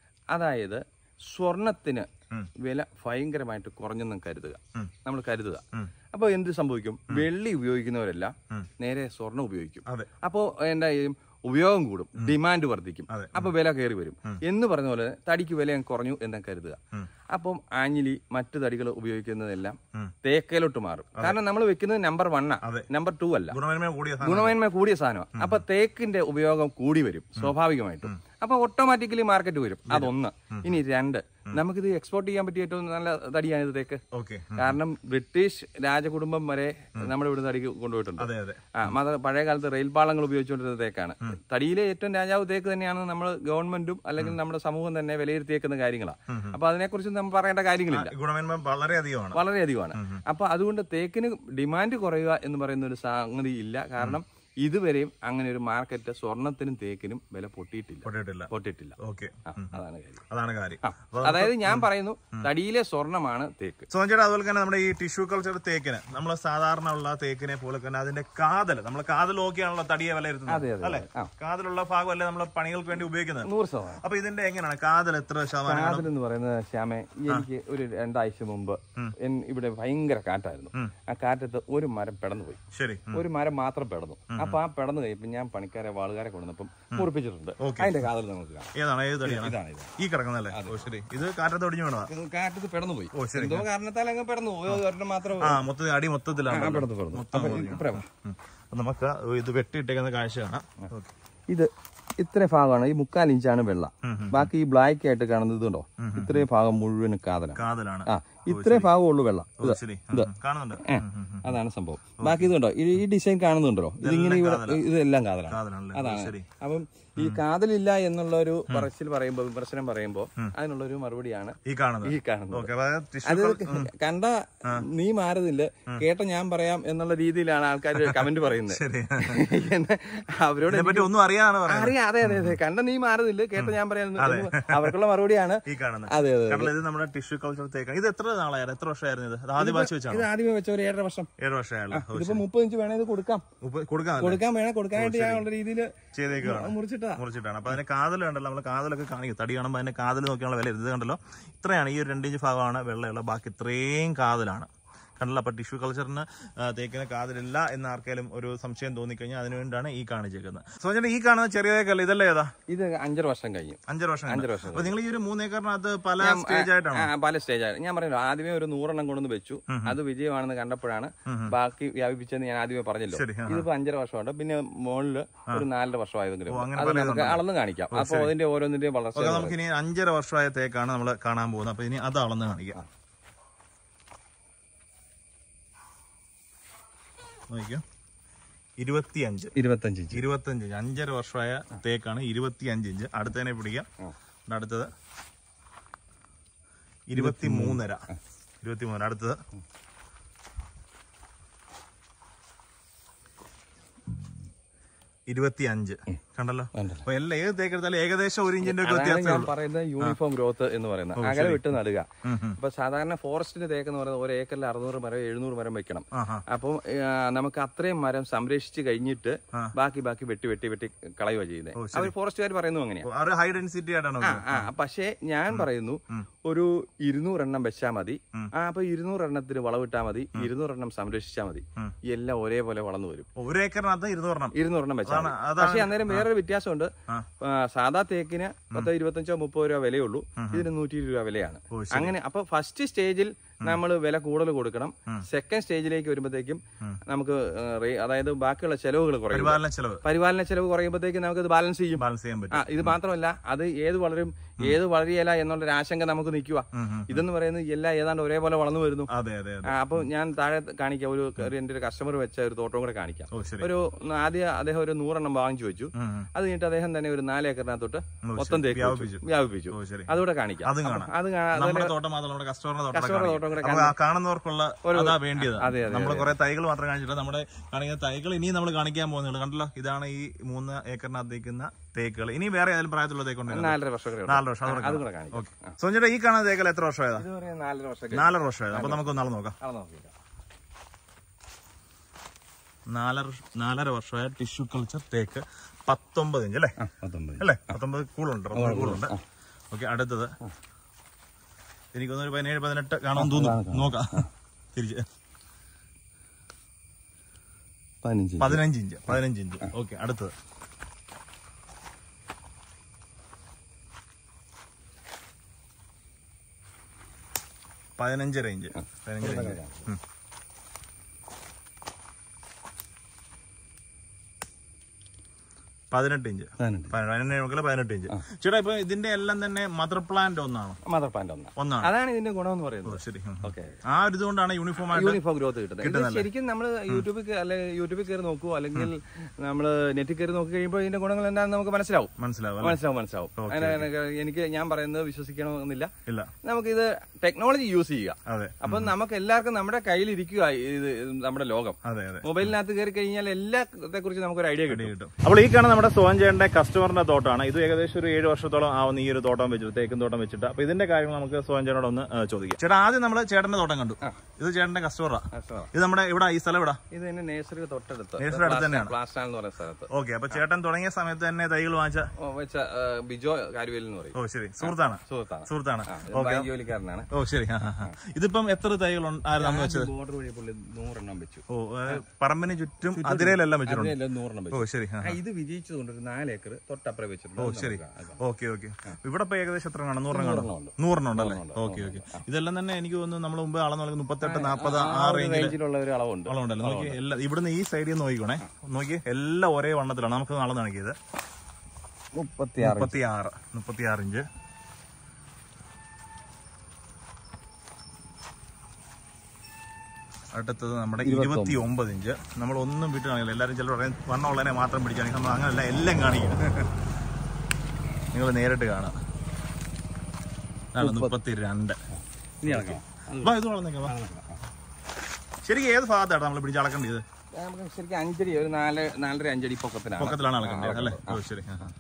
അതായത് സ്വർണത്തിന് വില ഭയങ്കരമായിട്ട് കുറഞ്ഞെന്നും കരുതുക നമ്മൾ കരുതുക അപ്പോൾ എന്ത് സംഭവിക്കും വെള്ളി ഉപയോഗിക്കുന്നവരെല്ലാം നേരെ സ്വർണം ഉപയോഗിക്കും അതെ അപ്പോൾ എന്താ ചെയ്യും ഉപയോഗം കൂടും ഡിമാൻഡ് വർദ്ധിക്കും അപ്പൊ വില കയറി വരും എന്ന് പറഞ്ഞ പോലെ തടിക്ക് വില അങ്ങ് കുറഞ്ഞു എന്ന് കരുതുക അപ്പം ആഞ്ഞിലി മറ്റു തടികൾ ഉപയോഗിക്കുന്നതെല്ലാം തേക്കയിലോട്ട് മാറും കാരണം നമ്മൾ വെക്കുന്നത് നമ്പർ വണ്ണാ അതെ. നമ്പർ ടു അല്ല ഗുണമേന്മ കൂടിയ സാധനം ഗുണമേന്മ കൂടിയ സാധനമാണ് അപ്പൊ തേക്കിന്റെ ഉപയോഗം കൂടി വരും സ്വാഭാവികമായിട്ടും അപ്പൊ ഓട്ടോമാറ്റിക്കലി മാർക്കറ്റ് വരും അതൊന്ന് ഇനി രണ്ട് നമുക്കിത് എക്സ്പോർട്ട് ചെയ്യാൻ പറ്റിയ ഏറ്റവും നല്ല തടിയാണ് ഇത് തേക്ക് ഓക്കെ കാരണം ബ്രിട്ടീഷ് രാജകുടുംബം വരെ നമ്മുടെ ഇവിടെ തടി കൊണ്ടുപോയിട്ടുണ്ട് അതെ അതെ ആ മത പഴയ കാലത്ത് റെയിൽ പാളങ്ങൾ ഉപയോഗിച്ചുകൊണ്ടിരുന്ന തേക്കാണ് തടിയിലെ ഏറ്റവും രാജാവ് തേക്ക് തന്നെയാണ് നമ്മൾ ഗവൺമെന്റും അല്ലെങ്കിൽ നമ്മുടെ സമൂഹം തന്നെ വിലയിരുത്തിയേക്കുന്ന കാര്യങ്ങളാണ് അപ്പൊ അതിനെക്കുറിച്ച് നമ്മൾ പറയേണ്ട കാര്യങ്ങളില്ല ഗുണമേന്മ വളരെ അധികമാണ് വളരെയധികമാണ് അപ്പൊ അതുകൊണ്ട് തേക്കിന് ഡിമാൻഡ് കുറയുക എന്ന് പറയുന്ന ഒരു സംഗതി ഇല്ല കാരണം ഇതുവരെയും അങ്ങനെ ഒരു മാർക്കറ്റ് സ്വർണത്തിനും തേക്കിനും വില പൊട്ടിയിട്ടില്ല പൊട്ടിയിട്ടില്ല പൊട്ടിയിട്ടില്ല ഓക്കെ ആ, അതാണ് കാര്യം അതാണ് കാര്യം ആ, അതായത് ഞാൻ പറയുന്നു തടിയിലെ സ്വർണമാണ് തേക്ക് സോഞ്ചേട്ടാ അതുപോലെ തന്നെ നമ്മുടെ ഈ ടിഷ്യൂ കൾച്ചർ തേക്കിന് നമ്മൾ സാധാരണ ഉള്ള തേക്കിനെ പോലെ തന്നെ അതിന്റെ കാതൽ നമ്മൾ കാതൽ നോക്കിയാണല്ലോ തടിയെ വിലയിരുത്തുന്നത് അതെ, അതെ, അല്ലെ ആ. കാതലുള്ള ഭാഗമല്ലേ നമ്മൾ പണികൾക്ക് വേണ്ടി ഉപയോഗിക്കുന്നത് നൂറ് ശതമാനം അപ്പൊ ഇതിന്റെ എങ്ങനെയാണ് കാതൽ എത്ര ശതമാനം കാതൽ എന്ന് പറയുന്നത് ശ്യാമെ എനിക്ക് ഒരു രണ്ടാഴ്ച മുമ്പ് എൻ- ഇവിടെ ഭയങ്കര കാറ്റായിരുന്നു ആ കാറ്റത്ത് ഒരു മരം പെടന്നു പോയി ശരി ഒരു മരം മാത്രം പെടന്നു അപ്പൊ ആ പെടന്നു കഴിയുമ്പോൾ ഞാൻ പണിക്കാരെ വാളുകാരെ കൊണ്ടുവന്നപ്പം മുറിപ്പിച്ചിട്ടുണ്ട് അതിന്റെ കാതൽ നമുക്ക് കാണാം ഏതാണ് ഏത് തടിയാണ് ഇതാണ് ഇത് ഈ കിടക്കുന്നല്ലേ ഓ ശരി ഇത് കാറ്റത്ത് ഒടിഞ്ഞു വീണതാ ഇത് കാറ്റത്ത് പെടന്നു പോയി ഓ ശരി എന്തോ കാരണത്താൽ അങ്ങ് പെടന്നു പോയി ഒരെണ്ണം മാത്രം ആ മൊത്തത്തിൽ അടി മൊത്തത്തിലാണ് ആ, പെടന്നു പെടന്നു അപ്പൊ ഇപ്പറേ വാ. ഉം. അപ്പൊ നമുക്ക് ഇത് വെട്ടിയിട്ടേക്കുന്ന കാഴ്ച കാണാം ഓക്കെ ഇത് ഇത്ര ഭാഗമാണ് ഈ മുക്കാൽ ഇഞ്ചാണ് വെള്ള ബാക്കി ഈ ബ്ലാക്ക് ആയിട്ട് കാണുന്നത് ഇതുണ്ടോ ഇത്രയും ഭാഗം മുഴുവൻ കാതലാണ് കാതലാണ് ആ ഇത്രയും ഭാഗമുള്ളൂ വെള്ളം ഓ ശരി ഉം, ഉം. കാണുന്നുണ്ട് ഉം, ഉം, ഉം. അതാണ് സംഭവം ബാക്കി ഇതുണ്ടോ ഈ ഈ ഡിസൈൻ കാണുന്നുണ്ടോ ഇതിങ്ങനെ ഇവിടെ ഇതെല്ലാം കാതലാണ് കാതലാണല്ലേ ഓ, അതാണ് ശരി അപ്പം ഈ കാതലില്ല എന്നുള്ള ഒരു പറച്ചിൽ പറയുമ്പോൾ വിമർശനം പറയുമ്പോൾ അതിനുള്ള ഒരു മറുപടിയാണ് ഈ കാണുന്നത് ഈ കാണുന്നത് ഓക്കെ അതായത് അത് ടിഷ്യൂ കണ്ട നീ മാറുന്നില്ല കേട്ട ഞാൻ പറയാം എന്നുള്ള രീതിയിലാണ് ആൾക്കാർ കമന്റ് പറയുന്നത് ശരി എന്ന് അവരോട് ഇതിനെ പറ്റി ഒന്നും അറിയാനാണ് പറയുന്നത് അറിയാം അതെ അതെ അതെ കണ്ട നീ മാറുന്നില്ല കേട്ട ഞാൻ പറയാം എന്ന് അവർക്കുള്ള മറുപടിയാണ് ഈ കാണുന്നത് അതെ അതെ കാരണം ഇത് നമ്മുടെ ടിഷ്യൂ കൾച്ചർ തേക്കാണ് ഇത് എത്ര നാളായിരുന്നു എത്ര വർഷമായിരുന്നു ഇത് അത് ആദ്യം വാച്ച് വെച്ചാണ് ഇത് ആദ്യമേ വെച്ച ഒരു ഏഴര വർഷം ഏഴ് വർഷമായല്ലോ ഓ, ഇതിപ്പോ മുപ്പത് ഇഞ്ച് വേണേ ഇത് കൊടുക്കാം ഉപ്പ് കൊടുക്കാൻ കൊടുക്കാൻ വേണേ കൊടുക്കാനായിട്ട് ഞാൻ ഉള്ള രീതിയിൽ ചെയ്തേക്കാണ് മുറിച്ചിട്ടാ മുറിച്ചിട്ടാണ് അപ്പൊ അതിന്റെ കാതൽ കണ്ടല്ലോ നമ്മൾ കാതലൊക്കെ കാണിക്കും തടി കാണുമ്പോൾ അതിന്റെ കാതൽ നോക്കിയുള്ള വില ഇത് കണ്ടല്ലോ ഇത്രയാണ് ഈ ഒരു രണ്ടിഞ്ച് ഭാഗമാണ് വെള്ളയുള്ള ബാക്കി ഇത്രയും കാതലാണ് കണ്ടല്ലോ അപ്പൊ ടിഷ്യൂ കൾച്ചറിന് തേക്കിന് കാതലില്ല എന്ന് ആർക്കെങ്കിലും ഒരു സംശയം തോന്നിക്കഴിഞ്ഞാൽ അതിനുവേണ്ടിയാണ് ഈ കാണിച്ചേക്കുന്നത് സോ ചേട്ടാ ഈ കാണുന്ന ചെറിയ തേക്കല്ല ഇതല്ലേ ഏതാ ഇത് അഞ്ചര വർഷം കഴിഞ്ഞു അഞ്ചര വർഷം അഞ്ചര വർഷം അപ്പൊ നിങ്ങൾ ഈ ഒരു മൂന്നേക്കറിനകത്ത് പല സ്റ്റേജ് ആയിട്ടാണ് ആ, പല സ്റ്റേജാണ് ഞാൻ പറഞ്ഞല്ലോ ആദ്യമേ ഒരു നൂറെണ്ണം കൊണ്ടുവന്ന് വെച്ചു അത് വിജയമാണെന്ന് കണ്ടപ്പോഴാണ് ബാക്കി വ്യാപിപ്പിച്ചെന്ന് ഞാൻ ആദ്യമേ പറഞ്ഞല്ലോ ശരി, ആ. ഇതിപ്പോ അഞ്ചര വർഷമുണ്ട് പിന്നെ മുകളില് ഒരു നാലര വർഷമായതെങ്കിലും അങ്ങനെ അത് നമുക്ക് അളന്ന് കാണിക്കാം അപ്പൊ അതിന്റെ ഓരോന്നിന്റെയും വളർച്ച ഓക്കെ നമുക്ക് ഇനി അഞ്ചര വർഷമായ തേക്കാണ് നമ്മൾ കാണാൻ പോകുന്നത് അപ്പൊ ഇനി അത് അളന്ന് കാണിക്കാം നോക്കിയോ ഇരുപത്തിയഞ്ച് ഇരുപത്തഞ്ച് ഇഞ്ച് ഇരുപത്തഞ്ച് ഇഞ്ച് അഞ്ചര വർഷമായ തേക്കാണ് ഇരുപത്തിയഞ്ച് ഇഞ്ച് അടുത്തതിനെ പിടിക്കാം ഇവിടെ അടുത്തത് ഇരുപത്തി മൂന്നര ഇരുപത്തി മൂന്നര അടുത്തത് ഇരുപത്തി അഞ്ച് കണ്ടല്ലോ കണ്ടല്ലോ. അപ്പൊ എല്ലാം ഏത് തേക്കെടുത്താലും ഏകദേശം ഒരു ഇഞ്ചിന്റെ ഒക്കെ അതാണ് വ്യത്യാസമേ ഞാൻ ഉള്ളൂ പറയുന്നത് യൂണിഫോം ഗ്രോത്ത് എന്ന് പറയുന്നത് അകലെ വിട്ട് നടുക അപ്പൊ സാധാരണ ഫോറസ്റ്റിന്റെ തേക്ക് എന്ന് പറയുന്നത് ഒരു ഏക്കറിൽ അറുന്നൂറ് മരം എഴുന്നൂറ് മരം വെക്കണം ആഹാ അപ്പം ആ, നമുക്ക് അത്രയും മരം സംരക്ഷിച്ച് കഴിഞ്ഞിട്ട് ബാക്കി ബാക്കി വെട്ടി വെട്ടി വെട്ടി കളയുക ചെയ്യുന്നത് അവർ ഫോറസ്റ്റുകാർ പറയുന്നു അങ്ങനെയാ അത് ഹൈ ഡെൻസിറ്റി ആയിട്ടാണ് ആ ആ പക്ഷേ ഞാൻ പറയുന്നു ഒരു ഇരുന്നൂറെണ്ണം വെച്ചാൽ മതി ആ അപ്പൊ ഇരുന്നൂറെണ്ണത്തിന് വളവിട്ടാൽ മതി ഇരുന്നൂറെണ്ണം സംരക്ഷിച്ചാൽ മതി എല്ലാം ഒരേപോലെ വളർന്നു വരും ഒരു ഏക്കറിനകത്ത് ഇരുന്നൂറെണ്ണം ഇരുന്നൂറെണ്ണം വെച്ചാൽ മതി. അതാണ് പക്ഷേ അന്നേരം വേറൊരു വ്യത്യാസമുണ്ട് ആ, സാധാ തേക്കിന് പത്തോ ഇരുപത്തഞ്ചോ മുപ്പതോ രൂപ വിലയുള്ളൂ ഇതിന് നൂറ്റി ഇരുപത് രൂപ വിലയാണ് ഓ, അങ്ങനെ അപ്പൊ ഫസ്റ്റ് സ്റ്റേജിൽ നമ്മൾ വില കൂടുതൽ കൊടുക്കണം സെക്കൻഡ് സ്റ്റേജിലേക്ക് വരുമ്പോഴത്തേക്കും നമുക്ക് ആ, റേ- അതായത് ബാക്കിയുള്ള ചെലവുകൾ കുറയും പരിപാലന ചെലവ് പരിപാലന ചെലവ് കുറയുമ്പോഴത്തേക്കും നമുക്ക് ഇത് ബാലൻസ് ചെയ്യും ബാലൻസ് ചെയ്യാൻ പറ്റും ആ ഇത് മാത്രമല്ല അത് ഏത് വളരും ഏത് വളരിയല്ല എന്നുള്ളൊരു ആശങ്ക നമുക്ക് നിൽക്കുക ഇതെന്ന് പറയുന്നത് എല്ലാം ഏതാണ്ട് ഒരേപോലെ വളർന്നു വരുന്നു അതെ അതെ അതെ ആ, അപ്പൊ ഞാൻ താഴെ കാണിക്കാം ഒരു ഒരു എന്റെ ഒരു കസ്റ്റമർ വെച്ച ഒരു തോട്ടം കൂടെ കാണിക്കാം ഓ ശരി ഒരു ആദ്യം അദ്ദേഹം ഒരു നൂറെണ്ണം വാങ്ങിച്ചു വെച്ചു ഉം, ഉം. അത് കഴിഞ്ഞിട്ട് അദ്ദേഹം തന്നെ ഒരു നാല് ഏക്കറിനകത്തോട്ട് മൊത്തം തേക്ക് വ്യാപിപ്പിച്ചു. വെച്ചു. വ്യാപിപ്പിച്ചു ഓ ശരി അതുകൂടെ കാണിക്കാം അതും അപ്പൊ കാണാം. അത് കാണാം നമ്മുടെ തോട്ടം മാത്രം നമ്മുടെ കസ്റ്റമറിന്റെ തോട്ടം കസ്റ്റമറുടെ തോട്ടം കൂടെ അപ്പൊ ആ കാണുന്നവർക്കുള്ള അതാ വേണ്ടിയത് അതെ, അതെ, നമ്മൾ കുറെ തൈകൾ മാത്രം കാണിച്ചിട്ട് നമ്മുടെ കാണിക്കുന്ന തൈകൾ ഇനി നമ്മൾ കാണിക്കാൻ പോകുന്നുള്ളൂ കണ്ടല്ലോ ഇതാണ് ഈ മൂന്ന് ഏക്കറിനകത്ത് തേക്കുന്ന തേക്കുകൾ ഇനി വേറെ ഏതെങ്കിലും പ്രായത്തിലുള്ള തേക്കുണ്ട് നാലര വർഷം കൂടെ ഉണ്ട്. നാല് വർഷം അതും അത് കൂടെ കാണിക്കാം ഓക്കെ സോഞ്ചേട്ടാ ഈ കാണുന്ന തേക്കൽ എത്ര വർഷമായതാ ഇത് പറയുന്നത് നാലര വർഷം കഴിഞ്ഞു. നാലര വർഷമായത് അപ്പൊ നമുക്ക് നാളെ നോക്കാം അത് നോക്കിക്കാം നാലര നാലര വർഷമായ ടിഷ്യൂ കൾച്ചർ തേക്ക് പത്തൊമ്പത് ഇഞ്ച് അല്ലേ പത്തൊമ്പത് അല്ലേ പത്തൊമ്പത് കൂടുണ്ട് പത്തൊമ്പത് കൂടുണ്ട് ഓക്കെ അടുത്തത് എനിക്കൊന്നൊരു പതിനേഴ് പതിനെട്ട് കാണാൻ തോന്നുന്നു നോക്കാം തിരിച്ച് പതിനഞ്ച് പതിനഞ്ച് ഇഞ്ച് പതിനഞ്ച് ഇഞ്ച് ഓക്കെ അടുത്തത് പതിനഞ്ചര ഇഞ്ച് പതിനഞ്ചര ഇഞ്ച് ഉം. പതിനെട്ട് ഇഞ്ച് പതിനെട്ട് പതിനെട്ട് നോക്കില്ല പതിനെട്ട് ഇഞ്ച് ചേട്ടാ ഇപ്പൊ ഇതിന്റെ എല്ലാം തന്നെ മദർ പ്ലാന്റ് ഒന്നാണോ മദർ പ്ലാന്റ് ഒന്നാണ് ഒന്നാണ് അതാണ് ഇതിന്റെ ഗുണമെന്ന് പറയുന്നത് ശരി ഉം. ഓക്കെ ആ ഒരു ഇതുകൊണ്ടാണ് യൂണിഫോം ആയിട്ട് യൂണിഫോം ഗ്രോത്ത് കിട്ടുന്നത് ഇത് ശരിക്കും നമ്മൾ യൂട്യൂബിൽ കേ- അല്ലെ യൂട്യൂബിൽ കയറി നോക്കുവോ അല്ലെങ്കിൽ നമ്മൾ നെറ്റിൽ കയറി നോക്കി കഴിയുമ്പോൾ ഇതിന്റെ ഗുണങ്ങൾ എന്താണെന്ന് നമുക്ക് മനസ്സിലാവും മനസ്സിലാവും അല്ലേ? മനസ്സിലാവും മനസ്സിലാവും അതിന് എനിക്ക് എനിക്ക് ഞാൻ പറയുന്നത് വിശ്വസിക്കണമെന്നില്ല ഇല്ല നമുക്കിത് ടെക്നോളജി യൂസ് ചെയ്യുക അതെ അപ്പം നമുക്ക് എല്ലാവർക്കും നമ്മുടെ കയ്യിൽ ഇരിക്കുക ഇത് നമ്മുടെ ലോകം അതെ അതെ മൊബൈലിനകത്ത് കയറി കഴിഞ്ഞാൽ എല്ലാത്തെ കുറിച്ച് നമുക്കൊരു ഐഡിയ കിട്ടും കിട്ടും അപ്പോൾ ഈ കാണുന്ന നമ്മുടെ സോഞ്ചേന്റെ കസ്റ്റമറിന്റെ തോട്ടമാണ് ഇത് ഏകദേശം ഒരു ഏഴ് വർഷത്തോളം ആവുന്ന ഈ ഒരു തോട്ടം വെച്ചിട്ട് തേക്കും തോട്ടം വെച്ചിട്ട് അപ്പൊ ഇതിന്റെ കാര്യങ്ങൾ നമുക്ക് സോഞ്ചേനോട് ഒന്ന് ഏഹ്, ചോദിക്കാം ചേട്ടാ ആദ്യം നമ്മൾ ചേട്ടന്റെ തോട്ടം കണ്ടു ഇത് ചേട്ടന്റെ കസ്റ്റമറാ ഇത് നമ്മുടെ ഇവിടെ ഈ സ്ഥലം ഇവിടെ ഇത് തന്നെ നേഴ്സറി തൊട്ടടുത്ത് നേഴ്സറി അടുത്ത് തന്നെയാണ് പ്ലാസ്റ്റാൻ എന്ന് പറയുന്ന സ്ഥലത്ത് ഓക്കെ അപ്പൊ ചേട്ടൻ തുടങ്ങിയ സമയത്ത് തന്നെ തൈകൾ വാങ്ങിച്ച ഓ, വെച്ച ആ, ബിജോ കാരുവേൽ എന്ന് പറയും ഓ ശരി സുഹൃത്താണ് സുഹൃത്താണ് സുഹൃത്താണ് ആ, ഇത് ബാങ്ക് ജോലിക്കാരനാണ് ഓ ശരി ആ, ആ, ആ. ഇതിപ്പം എത്ര തൈകൾ ആയിരുന്നു അന്ന് വെച്ചത് ബോർഡർ വഴി പുള്ളി നൂറെണ്ണം വെച്ചു ഓ ഏഹ്, പറമ്പിന് ചുറ്റും അതിരയിലെല്ലാം വെച്ചിട്ടുണ്ട് അതിനെല്ലാം നൂറെണ്ണം ഓ വെച്ചു ശരി ആ, ആ, ഇത് വിജയിച്ചതുകൊണ്ട് ഒരു നാല് ഏക്കർ തൊട്ടപ്പുറം വെച്ചിട്ടുണ്ട് ഓ ശരി ഓക്കെ ഓക്കെ ഇവിടെ ഇപ്പൊ ഏകദേശം എത്ര കാണും നൂറെണ്ണം കാണും ഉണ്ട്. നൂറെണ്ണം ഉണ്ടല്ലേ ഓക്കെ ഓക്കെ ഇതെല്ലാം തന്നെ എനിക്ക് തോന്നുന്നു നമ്മൾ മുമ്പ് അളന്ന് നൽകുന്ന മുപ്പത്തെട്ട് നാൽപ്പത് ആ റേഞ്ചിൽ റേഞ്ചിലുള്ള ഒരു അളവുണ്ട് വളമുണ്ടല്ലോ നോക്കി എല്ലാം ഇവിടുന്ന് ഈ സൈഡിൽ നിന്ന് നോക്കിക്കോണേ നോക്കി എല്ലാം ഒരേ വണ്ണത്തിലാണ് നമുക്ക് നാളെ കാണിക്കിയത് മുപ്പത്തി മുപ്പത്തി ആറ് മുപ്പത്തി ആറ് ഇഞ്ച് അടുത്തത് നമ്മുടെ ഇരുപത്തി ഒമ്പത് ഇഞ്ച് നമ്മൾ ഒന്നും വിട്ട് കാണില്ല എല്ലാവരും ചിലർ പറയും വണ്ണം ഉള്ളതിനെ മാത്രം പിടിച്ചാണെങ്കിൽ നമ്മൾ അങ്ങനെയല്ല എല്ലാം കാണിക്കും നിങ്ങൾ നേരിട്ട് കാണാം ഇതാണ് മുപ്പത്തി രണ്ട് ഇനി ഇളക്കാം വാ, ഇത് വളർന്നേക്കാം, വാ. ശരിക്കും ഏത് ഭാഗത്താണ് നമ്മൾ പിടിച്ച് അളക്കേണ്ടത് നമുക്ക് ശരിക്കും അഞ്ചടി ഒരു നാല് നാലര അഞ്ചടി പൊക്കത്തിലാണ് പൊക്കത്തിലാണ് അളക്കേണ്ടത് അല്ലേ ഓ ശരി ആ, ആ, ആ.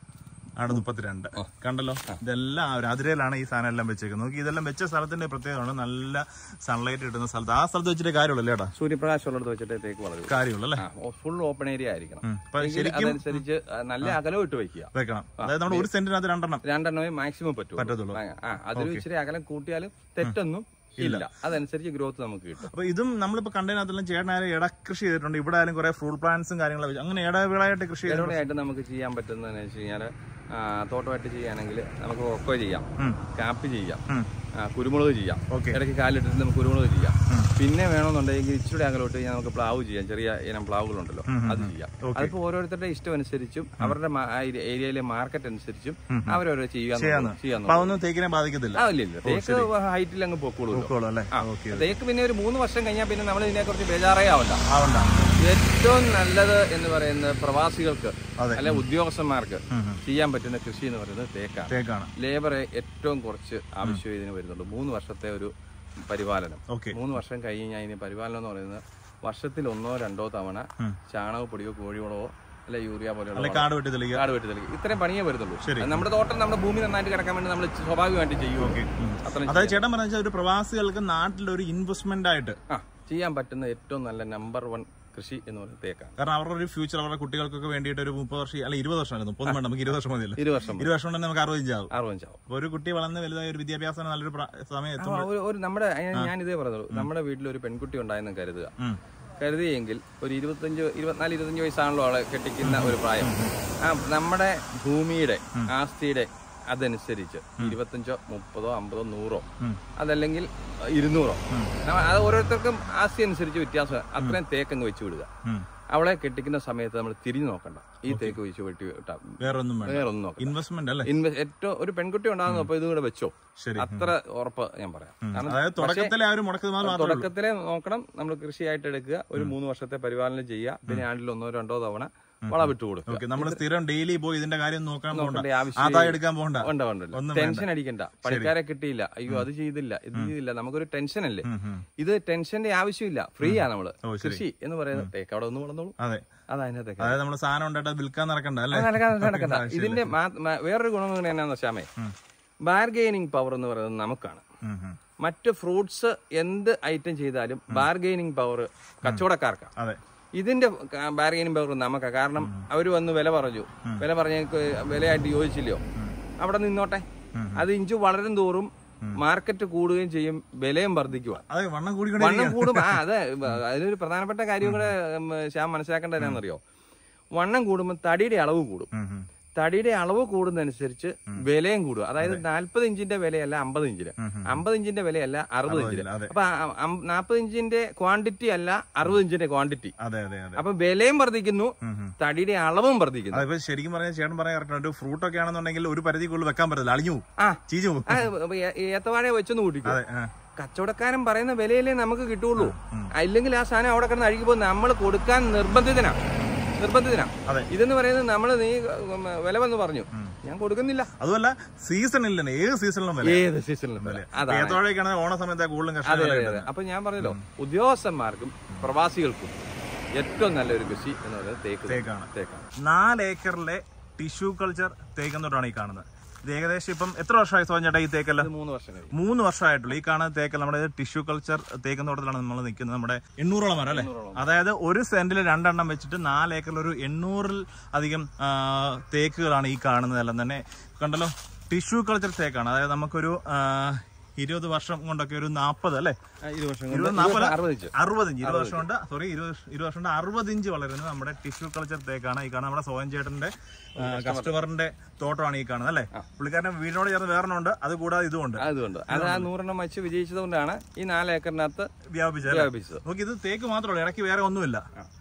ആണ് മുപ്പത്തിരണ്ട് കണ്ടല്ലോ ഇതെല്ലാം ഒരു അതിരയിലാണ് ഈ സാധനം എല്ലാം വെച്ചേക്കുന്നത് നോക്കി ഇതെല്ലാം വെച്ച സ്ഥലത്തിന്റെ പ്രത്യേകതയാണ് നല്ല സൺലൈറ്റ് കിട്ടുന്ന സ്ഥലത്ത് ആ സ്ഥലത്ത് വെച്ചിട്ട് കാര്യമുള്ളൂ അല്ലേ ഏട്ടാ സൂര്യപ്രകാശം ഉള്ളിടത്ത് വെച്ചിട്ട് തേക്ക് വളരും കാര്യമുള്ളൂ അല്ലേ ഫുൾ ഓപ്പൺ ഏരിയ ആയിരിക്കണം ഉം. അപ്പൊ എങ്കിൽ ശരിക്കും അതനുസരിച്ച് ആ, നല്ല അകലം ഇട്ട് വെക്കുക വെക്കണം അതായത് നമ്മുടെ ഒരു സെന്റിനകത്ത് രണ്ടെണ്ണം രണ്ടെണ്ണമേ മാക്സിമം പറ്റൂ പറ്റത്തുള്ളൂ. ആ അതിൽ ഇച്ചിരി അകലം കൂട്ടിയാലും തെറ്റൊന്നും ഇല്ല അതനുസരിച്ച് ഗ്രോത്ത് നമുക്ക് കിട്ടും അപ്പൊ ഇതും നമ്മളിപ്പോ കണ്ടതിനകത്തെല്ലാം ചേട്ടനായാലും ഇടകൃഷി ചെയ്തിട്ടുണ്ട് ഇവിടെ ആയാലും കുറെ ഫ്രൂട്ട് പ്ലാന്റ്സും കാര്യങ്ങളും വെച്ച് അങ്ങനെ ഇടവിളായിട്ട് കൃഷി ചെയ്ത് ഇതിലൂടെയായിട്ട് നമുക്ക് ചെയ്യാൻ പറ്റുന്നതെന്ന് വെച്ച് കഴിഞ്ഞാൽ തോട്ടമായിട്ട് ചെയ്യുകയാണെങ്കിൽ നമുക്ക് ഒക്കോ ചെയ്യാം ഉം. കാപ്പി ചെയ്യാം ഉം. ആ, കുരുമുളക് ചെയ്യാം ഓക്കെ ഇടയ്ക്ക് കാലിട്ടിട്ട് നമുക്ക് കുരുമുളക് ചെയ്യാം പിന്നെ വേണമെന്നുണ്ടെങ്കിൽ ഇച്ചിരി അകലോട്ട് കഴിഞ്ഞാൽ നമുക്ക് പ്ലാവ് ചെയ്യാം ചെറിയ ഇനം പ്ലാവുകളുണ്ടല്ലോ അത് ചെയ്യാം അതിപ്പോ ഓരോരുത്തരുടെ ഇഷ്ടം അനുസരിച്ചും അവരുടെ മാ- ആ ഏരി- ഏരിയയിലെ മാർക്കറ്റ് അനുസരിച്ചും അവരോരോ ചെയ്യാൻ ചെയ്യാൻ അപ്പൊ അതൊന്നും തേക്കിനെ ബാധിക്കത്തില്ല ആ, ഇല്ല ഇല്ല തേക്ക് ഹൈറ്റിൽ അങ്ങ് പൊക്കോളൂ പൂക്കോളും അല്ലേ ഓക്കെ തേക്ക് പിന്നെ ഒരു മൂന്ന് വർഷം കഴിഞ്ഞാൽ പിന്നെ നമ്മൾ ഇതിനെ കുറിച്ച് ബേജാറേ ആവണ്ട ആവണ്ട ഏറ്റവും നല്ലത് എന്ന് പറയുന്നത് പ്രവാസികൾക്ക് അതെ. അല്ലെ ഉദ്യോഗസ്ഥന്മാർക്ക് ഉം, ഉം. ചെയ്യാൻ പറ്റുന്ന കൃഷി എന്ന് പറയുന്നത് തേക്കാണ് തേക്കാണ് ലേബറെ ഏറ്റവും കുറച്ച് ആവശ്യം ഇതിന് വരുന്നുള്ളൂ മൂന്ന് വർഷത്തെ ഒരു പരിപാലനം ഓക്കെ മൂന്ന് വർഷം കഴിഞ്ഞ് കഴിഞ്ഞാൽ ഇതിന് പരിപാലനം എന്ന് പറയുന്നത് വർഷത്തിൽ ഒന്നോ രണ്ടോ തവണ ചാണകപ്പൊടിയോ കോഴിവളമോ അല്ലെ യൂറിയ പോലെയുള്ള അല്ലെ കാട് വെട്ടി തെളിക്കുക കാട് വെട്ടി തെളിക്കും ഇത്രയും പണിയേ വരുന്നുള്ളൂ ശരി. അത് നമ്മുടെ തോട്ടം നമ്മുടെ ഭൂമി നന്നായിട്ട് കിടക്കാൻ വേണ്ടി നമ്മൾ സ്വാഭാവികമായിട്ട് ചെയ്യും അത്രയും അതായത് ചേട്ടൻ പറഞ്ഞ വെച്ചാൽ ഒരു പ്രവാസികൾക്ക് നാട്ടിൽ ഒരു ഇൻവെസ്റ്റ്മെന്റ് ആയിട്ട് ആ ചെയ്യാൻ പറ്റുന്ന ഏറ്റവും നല്ല നമ്പർ വൺ കൃഷി എന്ന് പറയുന്നത് തേക്കാണ് കാരണം അവരുടെ ഒരു ഫ്യൂച്ചർ അവരുടെ കുട്ടികൾക്കൊക്കെ വേണ്ടിയിട്ട് ഒരു മുപ്പത് വർഷം അല്ല ഇരുപത് വർഷമായിരുന്നു മുപ്പത് വേണ്ട നമുക്ക് ഇരുപത് വർഷം മതിയല്ലോ ഇരു വർഷം ഇരുപത് വർഷം കൊണ്ട് നമുക്ക് അറുപത്തഞ്ചാവും അറുപഞ്ചാവും അപ്പൊ ഒരു കുട്ടി വളർന്ന് വലുതായ ഒരു വിദ്യാഭ്യാസം നല്ലൊരു പ്ര- സമയം ആ, എത്തുമ്പോൾ ഒരു- ഒരു നമ്മുടെ ഞാൻ ഇതേ പറഞ്ഞുള്ളൂ നമ്മുടെ വീട്ടിൽ ഒരു പെൺകുട്ടി ഉണ്ടായെന്ന് കരുതുക ഉം. കരുതിയെങ്കിൽ ഒരു ഇരുപത്തഞ്ച് ഇരുപത്തിനാല് ഇരുപത്തഞ്ച് വയസ്സാണല്ലോ അവളെ കെട്ടിക്കുന്ന ഒരു പ്രായം ആ നമ്മുടെ ഭൂമിയുടെ ആസ്തിയുടെ അതനുസരിച്ച് ഇരുപത്തഞ്ചോ മുപ്പതോ അമ്പതോ നൂറോ ഉം. അതല്ലെങ്കിൽ ഇരുന്നൂറോ നമ്മ- അത് ഓരോരുത്തർക്കും ആസ്തി അനുസരിച്ച് വ്യത്യാസം അത്രയും തേക്കങ്ങ് വെച്ച് വിടുക ഉം. അവളെ കെട്ടിക്കുന്ന സമയത്ത് നമ്മൾ തിരിഞ്ഞു നോക്കണ്ട ഈ തേക്ക് വെച്ച് വെട്ടി വിട്ടാ വേറെ ഒന്നും വേണ്ട വേറെ ഒന്നും നോക്കണ്ട ഇൻവെസ്റ്റ്മെന്റ് അല്ലേ ഇൻവെ- ഏറ്റവും ഒരു പെൺകുട്ടി ഉണ്ടാകുന്നു അപ്പൊ ഇതുകൂടെ വെച്ചോ ശരി അത്ര ഉറപ്പ് ഞാൻ പറയാം കാരണം അതായത് തുടക്കത്തിലെ ആ ഒരു മുടക്കുന്നത് മാത്രമേ ഉള്ളൂ തുടക്കത്തിലെ നോക്കണം നമ്മൾ കൃഷിയായിട്ട് എടുക്കുക ഒരു മൂന്ന് വർഷത്തെ പരിപാലനം ചെയ്യുക പിന്നെ ആണ്ടിൽ ഒന്നോ രണ്ടോ തവണ വളം ഇട്ട് കൊടുക്കുക ഓക്കെ നമ്മൾ സ്ഥിരം ഡെയിലി പോയി ഇതിന്റെ കാര്യം നോക്കാൻ പോകണ്ട നോക്കേണ്ട ആവശ്യം ആദായം എടുക്കാൻ പോകണ്ട ഉണ്ട് ഉണ്ട് ഒന്നും ടെൻഷൻ അടിക്കണ്ട പണിക്കാരെ കിട്ടിയില്ല അയ്യോ അത് ചെയ്തില്ല ഇത് ചെയ്തില്ല നമുക്കൊരു ടെൻഷൻ അല്ലേ ഉം, ഉം. ഇത് ടെൻഷന്റെ ആവശ്യമില്ല ഫ്രീ ആ നമ്മള് ഓ, ശരി. കൃഷി എന്ന് പറയുന്നത് തേക്ക് അവിടെ ഒന്ന് വളർന്നോളൂ അതെ അത് അതിനകത്തേക്ക് അതായത് നമ്മൾ സാധനം ഉണ്ടായിട്ട് അത് വിൽക്കാൻ നടക്കണ്ട അല്ലേ നടക്കണ്ട നടക്കണ്ട ഇതിന്റെ മാ- മാ- വേറൊരു ഗുണം കൂടെ എന്നാന്ന് വെച്ചാമേ ബാർഗെയിനിങ് പവർ എന്ന് പറയുന്നത് നമുക്കാണ് ഉം, ഉം. മറ്റ് ഫ്രൂട്ട്സ് എന്ത് ഐറ്റം ചെയ്താലും ബാർഗെയിനിങ് പവർ കച്ചവടക്കാർക്കാണ് അതെ ഇതിന്റെ ബാർഗെയിനിങ് പവർ നമുക്കാ കാരണം അവർ വന്ന് വില പറഞ്ഞു വില പറഞ്ഞ വിലയായിട്ട് യോജിച്ചില്ലയോ അവിടെ നിന്നോട്ടെ അത് ഇഞ്ച് വളരും തോറും മാർക്കറ്റ് കൂടുകയും ചെയ്യും വിലയും വർദ്ധിക്കുക അതെ വണ്ണം കൂടി വണ്ണം കൂടും ആ അതെ അതിലൊരു പ്രധാനപ്പെട്ട കാര്യം കൂടെ ഉം, ശ്യാം മനസ്സിലാക്കേണ്ടത് എന്നാണെന്നറിയോ വണ്ണം കൂടുമ്പോൾ തടിയുടെ അളവ് കൂടും തടിയുടെ അളവ് കൂടുന്നതനുസരിച്ച് വിലയും കൂടും അതായത് നാൽപ്പത് ഇഞ്ചിന്റെ വിലയല്ല അമ്പത് ഇഞ്ചിന് അമ്പത് ഇഞ്ചിന്റെ വിലയല്ല അറുപത് ഇഞ്ചിന് അതെ. അപ്പൊ നാൽപ്പത് ഇഞ്ചിന്റെ ക്വാണ്ടിറ്റി അല്ല അറുപത് ഇഞ്ചിന്റെ ക്വാണ്ടിറ്റി അതെ അതെ അതെ അപ്പൊ വിലയും വർദ്ധിക്കുന്നു തടിയുടെ അളവും വർദ്ധിക്കുന്നു അതിപ്പോ ശരിക്കും പറഞ്ഞാൽ ചേട്ടൻ പറയാൻ കറക്റ്റ് ഒരു ഫ്രൂട്ട് ഒക്കെ ആണെന്നുണ്ടെങ്കിൽ ഒരു പരിധിക്കുള്ളിൽ വെക്കാൻ പറ്റില്ല അളിഞ്ഞു പോകും ആ ചീഞ്ഞു പോകും ആ, ഏ- ഏത്തവാഴ വെച്ചൊന്ന് കൂട്ടിക്കും അതെ ആ. കച്ചവടക്കാരൻ പറയുന്ന വിലയിലേ നമുക്ക് കിട്ടുള്ളൂ ഇല്ലെങ്കിൽ ആ സാധനം അവിടെ കിടന്ന് അഴുകി പോകും നമ്മൾ കൊടുക്കാൻ നിർബന്ധിതനാ നിർബന്ധിതനാ അതെ. ഇതെന്ന് പറയുന്നത് നമ്മൾ നീ ഉം, വില വന്ന് പറഞ്ഞു ഞാൻ കൊടുക്കുന്നില്ല അതുമല്ല സീസണിൽ തന്നെ ഏത് സീസണിലും വില ഏത് സീസണിലും വില അതാണ് ഏത്തോഴൊക്കെയാണ് ഓണ സമയത്ത് കൂടുതലും അതെ കഷ്ടം അതെ അതെ അപ്പൊ ഞാൻ പറഞ്ഞല്ലോ ഉദ്യോഗസ്ഥന്മാർക്കും പ്രവാസികൾക്കും ഏറ്റവും നല്ലൊരു കൃഷി എന്ന് പറയുന്നത് തേക്ക് തേക്കാണ് തേക്കാണ് നാല് ഏക്കറിലെ ടിഷ്യൂ കൾച്ചർ തേക്കെന്നോട്ടാണ് ഈ കാണുന്നത് ഇത് ഏകദേശം ഇപ്പം എത്ര വർഷമായി സോൻ ചേട്ടാ ഈ തേക്കല്ല ഇത് മൂന്ന് വർഷം കഴിഞ്ഞു മൂന്ന് വർഷമായിട്ടുള്ളൂ ഈ കാണുന്ന തേക്കൽ നമ്മുടെ ടിഷ്യൂ കൾച്ചർ തേക്കുന്നോട്ടത്തിലാണ് നമ്മൾ നിൽക്കുന്നത് നമ്മുടെ എണ്ണൂറോളം മരം അല്ലേ അതായത് ഒരു സെന്റിൽ രണ്ടെണ്ണം വെച്ചിട്ട് നാല് ഏക്കറിൽ ഒരു എണ്ണൂറിൽ അധികം ആ, തേക്കുകളാണ് ഈ കാണുന്നതെല്ലാം തന്നെ കണ്ടല്ലോ ടിഷ്യൂ കൾച്ചർ തേക്കാണ് അതായത് നമുക്കൊരു ആ, ഇരുപത് വർഷം കൊണ്ടൊക്കെ ഒരു നാൽപ്പത് അല്ലേ ഇരുപത് വർഷം ഇരുപത് കൊണ്ട് നാൽപ്പത് അറുപത് ഇഞ്ച് അറുപത് ഇഞ്ച് ഇരുപത് വർഷം കൊണ്ട് സോറി ഇരുപത് ഇരുപത് വർഷം കൊണ്ട് അറുപത് ഇഞ്ച് വളരുന്നത് നമ്മുടെ ടിഷ്യൂ കൾച്ചർ തേക്കാണ് ഈ കാണുന്ന നമ്മുടെ സോയൻ ചേട്ടന്റെ കസ്റ്റമറിന്റെ തോട്ടമാണ് ഈ കാണുന്നത് അല്ലേ പുള്ളിക്കാരന്റെ വീടിനോട് ചേർന്ന് വേറെണ്ണമുണ്ട് അത് കൂടാതെ ഇതുമുണ്ട് അതുകൊണ്ട് അത് ആ നൂറെണ്ണം വെച്ച് വിജയിച്ചത് കൊണ്ടാണ് ഈ നാല് ഏക്കറിനകത്ത് വ്യാപിച്ചത് അല്ലേ? വ്യാപിച്ചത് നോക്കി ഇത് തേക്ക് മാത്രമല്ല ഇടയ്ക്ക് വേറെ ഒന്നുമില്ല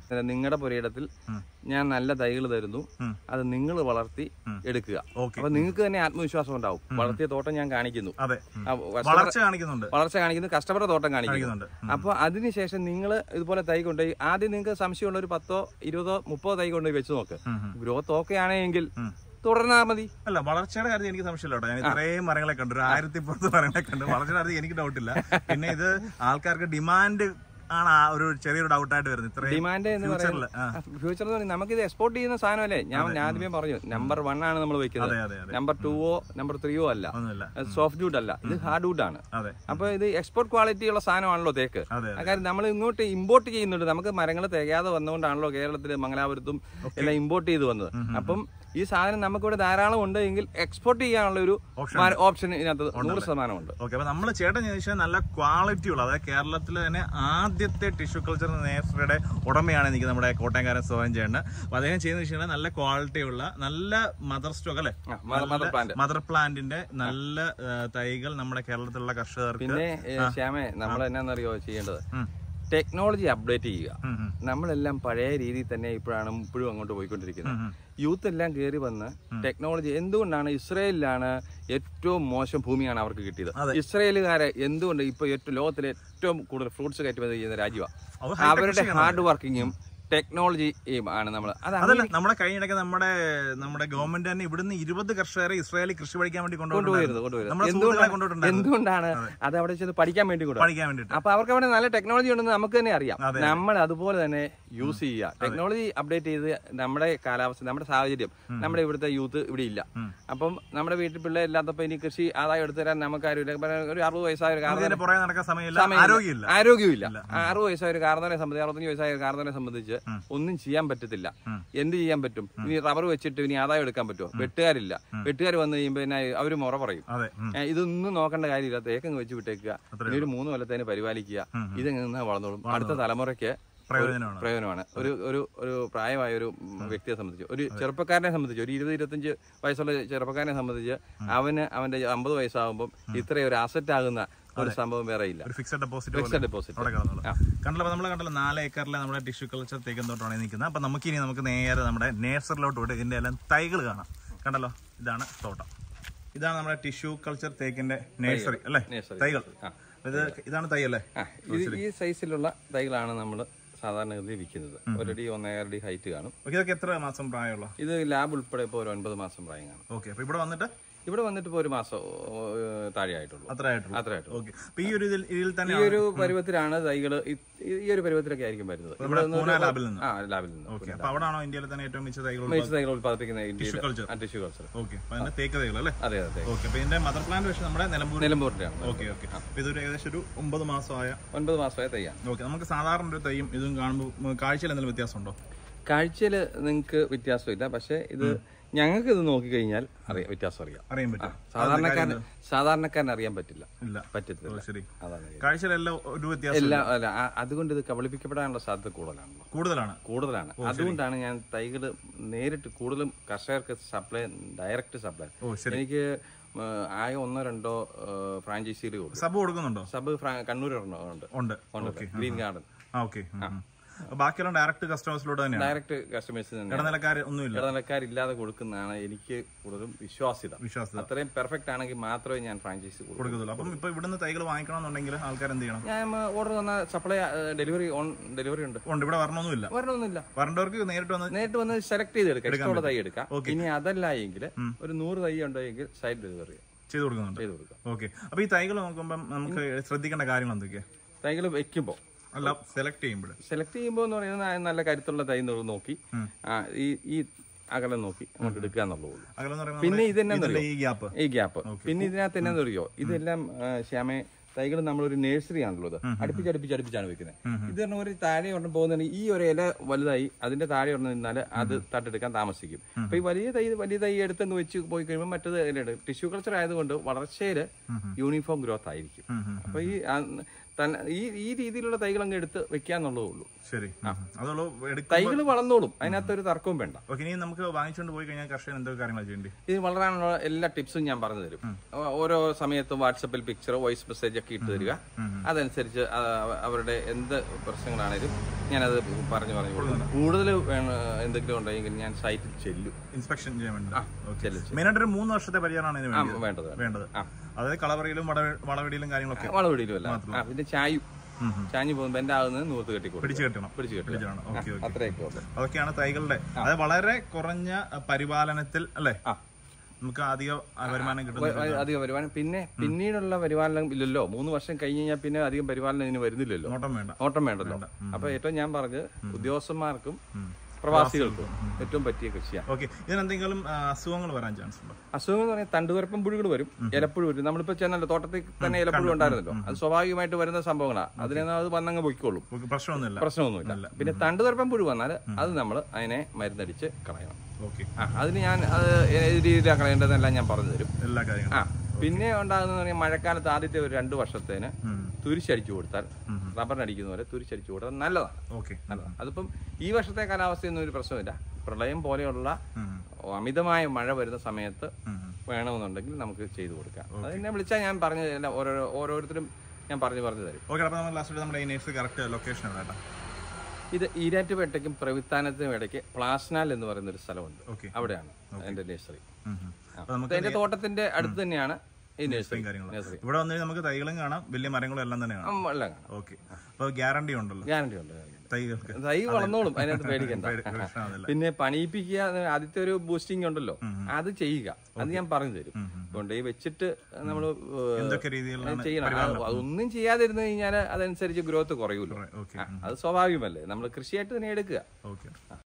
നിങ്ങളുടെ പുരയിടത്തിൽ ഞാൻ നല്ല തൈകൾ തരുന്നു ഉം. അത് നിങ്ങൾ വളർത്തി എടുക്കുക ഓക്കെ അപ്പൊ നിങ്ങൾക്ക് തന്നെ ആത്മവിശ്വാസം ഉണ്ടാവും വളർത്തിയ തോട്ടം ഞാൻ കാണിക്കുന്നു അതെ ഉം. ആ, കസ്റ്റമർ- വളർച്ച കാണിക്കുന്നുണ്ട് വളർച്ച കാണിക്കുന്നു കസ്റ്റമറുടെ തോട്ടം കാണിക്കുന്നു കാണിക്കുന്നുണ്ട് അപ്പൊ അതിനുശേഷം നിങ്ങൾ ഇതുപോലെ തൈ കൊണ്ടുപോയി ആദ്യം നിങ്ങൾക്ക് സംശയമുള്ള ഒരു പത്തോ ഇരുപതോ മുപ്പതോ തൈ കൊണ്ടുപോയി വെച്ച് നോക്ക് ഉം, ഉം. ഗ്രോത്ത് ഓക്കെ ആണെങ്കിൽ ഉം. തുടർന്നാ മതി അല്ല വളർച്ചയുടെ കാര്യത്തിൽ എനിക്ക് സംശയമില്ല കേട്ടോ ഞാൻ ഇത്രയും മരങ്ങളെ കണ്ടു ഒരു ആയിരത്തി പുറത്ത് മരങ്ങളെ കണ്ടു വളർച്ചയുടെ കാര്യത്തിൽ എനിക്ക് ഡൗട്ടില്ല പിന്നെ ഇത് ആൾക്കാർക്ക് ഡിമാൻഡ് ആണ് ആ ഒരു ചെറിയൊരു ഡൗട്ടായിട്ട് വരുന്നത് ഇത്രയും ഡിമാൻഡ് എന്ന് ഫ്യൂച്ചറിൽ പറയുന്നത് ഫ്യൂച്ചറിൽ എന്ന് നമുക്ക് ഇത് എക്സ്പോർട്ട് ചെയ്യുന്ന സാധനമല്ലേ ഞാൻ ഞാൻ ആദ്യമേ പറഞ്ഞു നമ്പർ വൺ ആണ് നമ്മൾ വെക്കുന്നത് അതെ അതെ അതെ നമ്പർ ടൂവോ നമ്പർ ത്രീയോ അല്ല ഒന്നുമില്ല സോഫ്റ്റ് വുഡ് അല്ല ഇത് ഹാർഡ് വുഡ് ആണ് അതെ അപ്പൊ ഇത് എക്സ്പോർട്ട് ക്വാളിറ്റി ഉള്ള സാധനമാണല്ലോ തേക്ക് അതെ ആ കാര്യം നമ്മൾ ഇങ്ങോട്ട് ഇമ്പോർട്ട് ചെയ്യുന്നുണ്ട് നമുക്ക് മരങ്ങൾ തികയാതെ വന്നുകൊണ്ടാണല്ലോ കേരളത്തിൽ മംഗലാപുരത്തും എല്ലാം ഇമ്പോർട്ട് ചെയ്ത് വന്നത് അപ്പം ഈ സാധനം നമുക്കിവിടെ ധാരാളം ഉണ്ട് എങ്കിൽ എക്സ്പോർട്ട് ചെയ്യാനുള്ള ഒരു Option ഓപ്ഷൻ ഇതിനകത്ത് നൂറ് ശതമാനമുണ്ട് ഓക്കെ അപ്പൊ നമ്മൾ ചേട്ടൻ ചോദിച്ചാൽ നല്ല ക്വാളിറ്റി ഉള്ള അതായത് കേരളത്തിലെ തന്നെ ആദ്യത്തെ ടിഷ്യൂ കൾച്ചർ നേഴ്സറിയുടെ ഉടമയാണ് എനിക്ക് നമ്മുടെ കോട്ടയംകാരൻ സോഹൻ ചേട്ടൻ അപ്പൊ അദ്ദേഹം ചെയ്യുന്ന വെച്ചാൽ നല്ല ക്വാളിറ്റി ഉള്ള നല്ല മദർ സ്റ്റോക്ക് അല്ലെ മദർ പ്ലാന്റ് മദർ പ്ലാന്റിന്റെ നല്ല ആ, തൈകൾ നമ്മുടെ കേരളത്തിലുള്ള കർഷകർക്ക് പിന്നെ ഏ, ശ്യാമേ നമ്മൾ എന്നാന്നറിയോ ചെയ്യേണ്ടത് ഉം. ടെക്നോളജി അപ്ഡേറ്റ് ചെയ്യുക ഉം, ഉം. നമ്മളെല്ലാം പഴയ രീതിയിൽ തന്നെ ഇപ്പോഴാണ് ഇപ്പോഴും അങ്ങോട്ട് പോയിക്കൊണ്ടിരിക്കുന്നത് യൂത്ത് എല്ലാം കയറി വന്ന് ടെക്നോളജി എന്തുകൊണ്ടാണ് ഇസ്രയേലിലാണ് ഏറ്റവും മോശം ഭൂമിയാണ് അവർക്ക് കിട്ടിയത് ഇസ്രയേലുകാരെ എന്തുകൊണ്ട് ഇപ്പൊ ഏറ്റവും ലോകത്തിലെ ഏറ്റവും കൂടുതൽ ഫ്രൂട്ട്സ് കയറ്റുമതി ചെയ്യുന്ന രാജ്യമാണ് അവർ high-tech അവരുടെ കൃഷിയാണ്. ഹാർഡ് വർക്കിങ്ങും ടെക്നോളജിയും ആണ് നമ്മൾ അത് അതല്ല നമ്മുടെ കഴിഞ്ഞിടയ്ക്ക് നമ്മുടെ നമ്മുടെ ഗവൺമെന്റ് തന്നെ ഇവിടുന്ന് ഇരുപത് കർഷകരെ ഇസ്രായേലിൽ കൃഷി പഠിക്കാൻ വേണ്ടി കൊണ്ടുവരുന്നത് കൊണ്ടുപോയിരുന്നു നമ്മുടെ കൊണ്ടുവരുന്നത് സുഹൃത്തുക്കളെ കൊണ്ടുപോയിട്ടുണ്ടായിരുന്നു എന്തുകൊണ്ടാണ് അത് അവിടെ ചെന്ന് പഠിക്കാൻ വേണ്ടി കൊണ്ടുപോകും പഠിക്കാൻ വേണ്ടിട്ട് അപ്പൊ അവർക്ക് അവിടെ നല്ല ടെക്നോളജി ഉണ്ടെന്ന് നമുക്ക് തന്നെ അറിയാം അതെ. നമ്മൾ അതുപോലെ തന്നെ യൂസ് ചെയ്യുക ടെക്നോളജി അപ്ഡേറ്റ് ചെയ്ത് നമ്മുടെ കാലാവസ്ഥ നമ്മുടെ സാഹചര്യം നമ്മുടെ ഇവിടുത്തെ യൂത്ത് ഇവിടെ ഇല്ല അപ്പം നമ്മുടെ വീട്ടിൽ പിള്ളേർ ഇല്ലാത്തപ്പോ ഇനി കൃഷി ആദായം എടുത്തു തരാൻ നമുക്ക് ആരും ഇല്ല. ഇപ്പൊ ഒരു അറുപത് വയസ്സായ ഒരു കാരണവരെ ഇതിന്റെ പുറകെ നടക്കാൻ സമയമില്ല സമയമില്ല. ആരോഗ്യമില്ല ആരോഗ്യമില്ല അറുപത് വയസ്സായ ഒരു കാരണവരെ സംബന്ധിച്ച് അറുപത്തഞ്ച് വയസ്സായ ഒരു കാരണവരെ സംബന്ധിച്ച് ഒന്നും ചെയ്യാൻ പറ്റത്തില്ല എന്ത് ചെയ്യാൻ പറ്റും ഇനി റബ്ബർ വെച്ചിട്ട് ഇനി ആദായം എടുക്കാൻ പറ്റുമോ വെട്ടുകാരില്ല വെട്ടുകാർ വന്ന് കഴിയുമ്പോൾ പിന്നെ അവര് മുറ പറയും അതെ ഉം. ഏ, ഇതൊന്നും നോക്കേണ്ട കാര്യമില്ല തേക്കങ്ങ് വെച്ച് വിട്ടേക്കുക ഇനി ഒരു മൂന്ന് കൊല്ലത്തേന് പരിപാലിക്കുക ഇതങ്ങ് നിന്ന് വളർന്നോളും അടുത്ത തലമുറയ്ക്ക് പ്രയോജനമാണ് പ്രയോജനമാണ് ഒരു ഒരു ഒരു പ്രായമായ ഒരു വ്യക്തിയെ സംബന്ധിച്ച് ഒരു ചെറുപ്പക്കാരനെ സംബന്ധിച്ച് ഒരു ഇരുപത് ഇരുപത്തഞ്ച് വയസ്സുള്ള ചെറുപ്പക്കാരനെ സംബന്ധിച്ച് അവന് അവന്റെ അമ്പത് വയസ്സാകുമ്പോൾ ഇത്രയും ഒരു അസറ്റ് ആകുന്ന ഒരു സംഭവം വേറെ ഇല്ല ഒരു ഫിക്സഡ് ഡെപ്പോസിറ്റ് ഫിക്സഡ് ഡെപ്പോസിറ്റ് അവിടെ കിടന്നുള്ളൂ കണ്ടല്ലോ നമ്മൾ കണ്ടല്ലോ നാല് ഏക്കറിലെ നമ്മുടെ ടിഷ്യൂ കൾച്ചർ തേക്കും തോട്ടമാണ് നിൽക്കുന്നത് അപ്പൊ നമുക്ക് ഇനി നമുക്ക് നേരെ നമ്മുടെ നേഴ്സറിലോട്ട് പോയിട്ട് ഇതിന്റെ എല്ലാം തൈകൾ കാണാം കണ്ടല്ലോ ഇതാണ് തോട്ടം ഇതാണ് നമ്മുടെ ടിഷ്യൂ കൾച്ചർ തേക്കിന്റെ നേഴ്സറി അല്ലേ Nursery. തൈകൾ ഇത് ഇതാണ് തൈ അല്ലേ ആ, ഇത് ഈ സൈസിലുള്ള തൈകളാണ് നമ്മൾ സാധാരണഗതിയിൽ വിൽക്കുന്നത് ഒരടി ഒന്നേകാല അടി ഹൈറ്റ് കാണും ഓക്കെ ഇതൊക്കെ എത്ര മാസം പ്രായമുള്ള ഇത് ലാബ് ഉൾപ്പെടെ ഇപ്പോൾ ഒരു ഒൻപത് മാസം പ്രായം കാണും ഓക്കെ അപ്പൊ ഇവിടെ വന്നിട്ട് ഇവിടെ വന്നിട്ട് ഇപ്പോൾ ഒരു മാസം ഏഹ്, താഴെ ആയിട്ടുള്ളൂ അത്ര ആയിട്ടുള്ളൂ അത്ര ആയിട്ടുള്ളൂ ഓക്കെ അപ്പൊ ഈ ഒരു ഇതിൽ ഇതിൽ തന്നെ ഈ ഒരു പരുവത്തിലാണ് തൈകൾ ഈ ഒരു പരുവത്തിലൊക്കെ ആയിരിക്കും വരുന്നത് ഇവിടെ നിന്ന് പൂന ഒരു- ലാബിൽ നിന്ന് ആ ലാബിൽ നിന്ന് ഓക്കെ അപ്പൊ അവിടാണോ ഇന്ത്യയിലെ തന്നെ ഏറ്റവും മികച്ച തൈകൾ മികച്ച തൈകൾ ഉൽപ്പാദിപ്പിക്കുന്ന ഇന്ത്യയിൽ culture. ടിഷ്യൂ കൾച്ചർ ഓക്കെ അപ്പൊ അതിന്റെ തേക്ക് തൈകൾ അല്ലേ അതെ അതെ ഓക്കെ അപ്പൊ ഇതിന്റെ മദർ പ്ലാന്റ് പക്ഷേ നമ്മുടെ നിലമ്പൂർ നിലമ്പൂരിന്റെ ആണ് ഓക്കെ ഓക്കെ അപ്പൊ ഇതൊരു ഏകദേശം ഒരു ഒമ്പത് മാസമായ ഒൻപത് മാസമായ തൈയാണ് ഓക്കെ നമുക്ക് സാധാരണ ഒരു തൈയും ഇതും കാണുമ്പോൾ കാഴ്ചയിൽ എന്തെങ്കിലും വ്യത്യാസമുണ്ടോ കാഴ്ചയിൽ നിങ്ങൾക്ക് വ്യത്യാസമില്ല പക്ഷേ ഇത് ഞങ്ങൾക്ക് ഇത് നോക്കിക്കഴിഞ്ഞാൽ അറിയാം വ്യത്യാസം അറിയാം അറിയാൻ പറ്റും സാധാരണക്കാരൻ സാധാരണക്കാരൻ അറിയാൻ പറ്റില്ല ഇല്ല പറ്റത്തില്ല ഓ, ശരി അതാണ് കാര്യം. കാഴ്ചയിലെല്ലാം ഒരു വ്യത്യാസം എല്ലാം അല്ല ആ- അതുകൊണ്ട് ഇത് കബളിപ്പിക്കപ്പെടാനുള്ള സാധ്യത കൂടുതലാണല്ലോ കൂടുതലാണ് കൂടുതലാണ് അതുകൊണ്ടാണ് ഞാൻ തൈകൾ നേരിട്ട് കൂടുതലും കർഷകർക്ക് സപ്ലൈ ഡയറക്റ്റ് സപ്ലൈ ഓ ശരി എനിക്ക് ആ, ആകെ ഒന്നോ രണ്ടോ ഫ്രാഞ്ചൈസിയിൽ കൊടുക്കും സബ് കൊടുക്കുന്നുണ്ടോ സബ് ഫ്രാ- കണ്ണൂർ ഒരെണ്ണം ഉണ്ട് ഉണ്ട് ഉണ്ട് ഓക്കെ ഗ്രീൻ ഗാർഡൻ ആ ഓക്കെ ബാക്കിയെല്ലാം ഡയറക്റ്റ് കസ്റ്റമേഴ്സിലോട്ട് തന്നെയാണ് ഡയറക്റ്റ് കസ്റ്റമേഴ്സ് തന്നെ ഇടനിലക്കാർ ഒന്നുമില്ല ഇടനിലക്കാരില്ലാതെ കൊടുക്കുന്നതാണ് എനിക്ക് കൂടുതലും വിശ്വാസ്യത വിശ്വാസത അത്രയും പെർഫെക്റ്റ് ആണെങ്കിൽ മാത്രമേ ഞാൻ ഫ്രാഞ്ചൈസി കൊടുക്കൂ കൊടുക്കത്തുള്ളൂ അപ്പം ഇപ്പൊ ഇവിടുന്ന് തൈകൾ വാങ്ങിക്കണമെന്നുണ്ടെങ്കിൽ ആൾക്കാർ എന്ത് ചെയ്യണം ഞാൻ ഓർഡർ തന്ന സപ്ലൈ ഡെലിവറി ഓൺ ഡെലിവറി ഉണ്ട് ഉണ്ട് ഇവിടെ വരണമൊന്നുമില്ല വരണമെന്നില്ല വരേണ്ടവർക്ക് നേരിട്ട് വന്ന് നേരിട്ട് വന്ന് സെലക്ട് ചെയ്തെടുക്കാം ഇഷ്ടമുള്ള തൈ എടുക്കാം ഇനി അതല്ല എങ്കിൽ ഒരു നൂറ് തൈ ഉണ്ടെങ്കിൽ സൈഡ് ഡെലിവറി ചെയ്ത് കൊടുക്കുന്നുണ്ട് ചെയ്ത് കൊടുക്കാം ഓക്കെ അപ്പൊ ഈ തൈകൾ നോക്കുമ്പോൾ നമുക്ക് ശ്രദ്ധിക്കേണ്ട കാര്യങ്ങൾ എന്തൊക്കെയാ തൈകൾ വെക്കുമ്പോൾ അല്ല സെലക്ട് ചെയ്യുമ്പോൾ സെലക്ട് ചെയ്യുമ്പോൾ എന്ന് പറയുന്നത് നല്ല കരുത്തുള്ള തൈ എന്ന് നോക്കി ആ, ഈ ഈ അകലം നോക്കി അങ്ങോട്ട് എടുക്കുക എന്നുള്ളൂ അകലെന്ന് പറയുമ്പോൾ പിന്നെ നമ്മുടെ ഇതെന്നാ ഇതിന്റെ ഈ ഗ്യാപ്പ് ഈ ഗ്യാപ്പ് പിന്നെ ഇതിനകത്ത് എന്നാ അറിയോ ഇതെല്ലാം ആ, ശ്യാമേ തൈകൾ നമ്മളൊരു നഴ്സറി ആണല്ലോ ഇത് അടുപ്പിച്ച് അടുപ്പിച്ച് അടുപ്പിച്ചാണ് വെക്കുന്നത് ഇത് പറഞ്ഞ ഒരു താഴെ ഒരെണ്ണം പോകുന്ന ഈ ഒരു ഇല വലുതായി അതിന്റെ താഴെ ഒരെണ്ണം നിന്നാൽ അത് തട്ടെടുക്കാൻ താമസിക്കും അപ്പൊ ഈ വലിയ തൈ വലിയ തൈ എടുത്തെന്ന് വെച്ച് പോയി കഴിയുമ്പോൾ മറ്റത് ടിഷ്യൂ കൾച്ചർ ആയതുകൊണ്ട് വളർച്ചയിൽ യൂണിഫോം ഗ്രോത്ത് ആയിരിക്കും അപ്പൊ ഈ ആ, തന്നെ ഈ ഈ രീതിയിലുള്ള തൈകൾ അങ്ങ് എടുത്ത് വെക്കാന്നുള്ളതേ ഉള്ളൂ ശരി അതുള്ളൂ എടുക്കും തൈകൾ വളർന്നോളും അതിനകത്ത് ഒരു തർക്കവും വേണ്ട ഓക്കെ ഇനി നമുക്ക് വാങ്ങിച്ചുകൊണ്ട് പോയി കഴിഞ്ഞാൽ കർഷകൻ എന്തൊക്കെ കാര്യങ്ങളാണ് ചെയ്യേണ്ടി ഇത് വളരാനുള്ള എല്ലാ ടിപ്സും ഞാൻ പറഞ്ഞു തരും ഓ- ഓരോ സമയത്തും വാട്സപ്പിൽ പിക്ചറോ വോയിസ് മെസ്സേജ് ഒക്കെ ഇട്ട് തരിക അതനുസരിച്ച് ആ അവരുടെ എന്ത് പ്രശ്നങ്ങളാണേലും ഞാനത് പറഞ്ഞു പറഞ്ഞു കൊടുക്കും കൂടുതൽ വേണം എന്തെങ്കിലും ഉണ്ടെങ്കിൽ ഞാൻ സൈറ്റിൽ ചെല്ലും ഇൻസ്പെക്ഷൻ ചെയ്യാൻ വേണ്ടി ഓക്കെ ചെല്ലും മെയിനായിട്ട് ഒരു മൂന്ന് വർഷത്തെ പരിചരണമാണ് ഇതിന് ആ, വേണ്ടത് വേണ്ടത് വേണ്ടത് ആ. അതായത് കളവറിയിലും വള വളവെടിയിലും കാര്യങ്ങളൊക്കെ വളവിടിയിലും അല്ല ആ പിന്നെ ചായും ചാഞ്ഞു പോകുമ്പോൾ എന്റെ ആകുന്നത് നൂർത്ത് കെട്ടി കൊടുക്കും പിടിച്ചു കെട്ടണം പിടിച്ചു കെട്ടി പിടിച്ചാണ് ഓക്കെ ഓക്കെ അത്രയൊക്കെ ഉള്ളു അതൊക്കെയാണ് തൈകളുടെ അതായത് വളരെ കുറഞ്ഞ അഹ്, പരിപാലനത്തിൽ അല്ലേ ആ. നമുക്ക് അധിക അഹ്, വരുമാനം കിട്ടുന്നത് വ- അധികം വരുമാനം പിന്നെ പിന്നീടുള്ള വരുമാനം ഇല്ലല്ലോ മൂന്ന് വർഷം കഴിഞ്ഞ് കഴിഞ്ഞാൽ പിന്നെ അധികം വരുമാനം ഇതിന് വരുന്നില്ലല്ലോ നോട്ടം വേണ്ട ഓട്ടം വേണ്ടല്ലോ അപ്പൊ ഏറ്റവും ഞാൻ പറഞ്ഞത് ഉദ്യോഗസ്ഥന്മാർക്കും പ്രവാസികൾക്കും ഏറ്റവും പറ്റിയ കൃഷിയാണ് ഓക്കെ ഇതിനെന്തെങ്കിലും അസുഖങ്ങൾ വരാൻ ചാൻസ് ഉണ്ടോ അസുഖം എന്ന് പറഞ്ഞാൽ തണ്ടുകരപ്പം പുഴുകൾ വരും ഇലപ്പുഴ വരും നമ്മളിപ്പോ ചെന്നല്ലോ തോട്ടത്തിൽ തന്നെ ഇലപ്പുഴ ഉണ്ടായിരുന്നല്ലോ അത് സ്വാഭാവികമായിട്ട് വരുന്ന സംഭവങ്ങളാണ് അതിനെ അത് വന്നങ്ങ് പൊയ്ക്കോളും ഓക്കെ പ്രശ്നമൊന്നുമില്ല പ്രശ്നമൊന്നുമില്ല പിന്നെ തണ്ടുകരപ്പം പുഴു വന്നാൽ അത് നമ്മൾ അതിനെ മരുന്നടിച്ച് കളയണം ഓക്കെ ആ അതിന് ഞാൻ അത് ഏത് രീതിയിലാണ് കളയേണ്ടതെന്നെല്ലാം ഞാൻ പറഞ്ഞു തരും എല്ലാ ആ കാര്യങ്ങളും പിന്നെ ഉണ്ടാകുന്ന പറഞ്ഞാൽ മഴക്കാലത്ത് ആദ്യത്തെ ഒരു രണ്ട് വർഷത്തേന് ഉം. തുരിശടിച്ചു കൊടുത്താൽ റബ്ബറിനടിക്കുന്ന പോലെ തുരിശടിച്ചു കൊടുത്താൽ നല്ലതാണ് ഓക്കെ നല്ലതാണ് അതിപ്പം ഈ വർഷത്തെ കാലാവസ്ഥയൊന്നും ഒരു പ്രശ്നമില്ല പ്രളയം പോലെയുള്ള ഉം. അമിതമായ മഴ വരുന്ന സമയത്ത് ഉം. വേണമെന്നുണ്ടെങ്കിൽ നമുക്ക് ചെയ്തു കൊടുക്കാം അത് എന്നെ വിളിച്ചാൽ ഞാൻ പറഞ്ഞു തരില്ല ഓരോ ഓരോരുത്തരും ഞാൻ പറഞ്ഞു പറഞ്ഞു തരും ഓക്കെ അപ്പൊ നമ്മൾ ലാസ്റ്റ് നമ്മുടെ ഈ നേഴ്സ് കറക്റ്റ് ലൊക്കേഷൻ എവിടെ കേട്ടോ ഇത് ഈരാറ്റുപേട്ടയ്ക്കും പ്രവിത്താനത്തിനും ഇടയ്ക്ക് പ്ലാസ്നാൽ എന്ന് പറയുന്ന ഒരു സ്ഥലമുണ്ട് ഓക്കെ അവിടെയാണ് എന്റെ നഴ്സറി ഉം, ഉം. അപ്പൊ നമുക്ക് എന്റെ തോട്ടത്തിന്റെ അടുത്ത് തന്നെയാണ് ഈ നഴ്സറി കാര്യങ്ങൾ നഴ്സറി ഇവിടെ വന്നു നമുക്ക് തൈകളും കാണാം വലിയ മരങ്ങളും എല്ലാം തന്നെ കാണാം എല്ലാം കാണാം ഓക്കെ അപ്പൊ ഗ്യാരണ്ടി ഉണ്ടല്ലോ ഗ്യാരണ്ടി ഉണ്ട് തൈകൾക്ക് തൈ വളർന്നോളും അതിനകത്ത് പേടിക്കണ്ട പേടി- പ്രശ്നമൊന്നുമില്ല പിന്നെ പണിയിപ്പിക്കുക എന്ന് ആദ്യത്തെ ഒരു ബൂസ്റ്റിംഗ് ഉണ്ടല്ലോ അത് ചെയ്യുക അത് ഞാൻ പറഞ്ഞു തരും അതുകൊണ്ട് ഈ വെച്ചിട്ട് നമ്മൾ എന്തൊക്കെ രീതിയിലാണ് ചെയ്യണം അത് അതൊന്നും ചെയ്യാതിരുന്നു കഴിഞ്ഞാൽ അതനുസരിച്ച് ഗ്രോത്ത് കുറയൂല്ലോ ഓക്കെ അത് സ്വാഭാവികമല്ലേ നമ്മൾ കൃഷിയായിട്ട് തന്നെ എടുക്കുക ഓക്കെ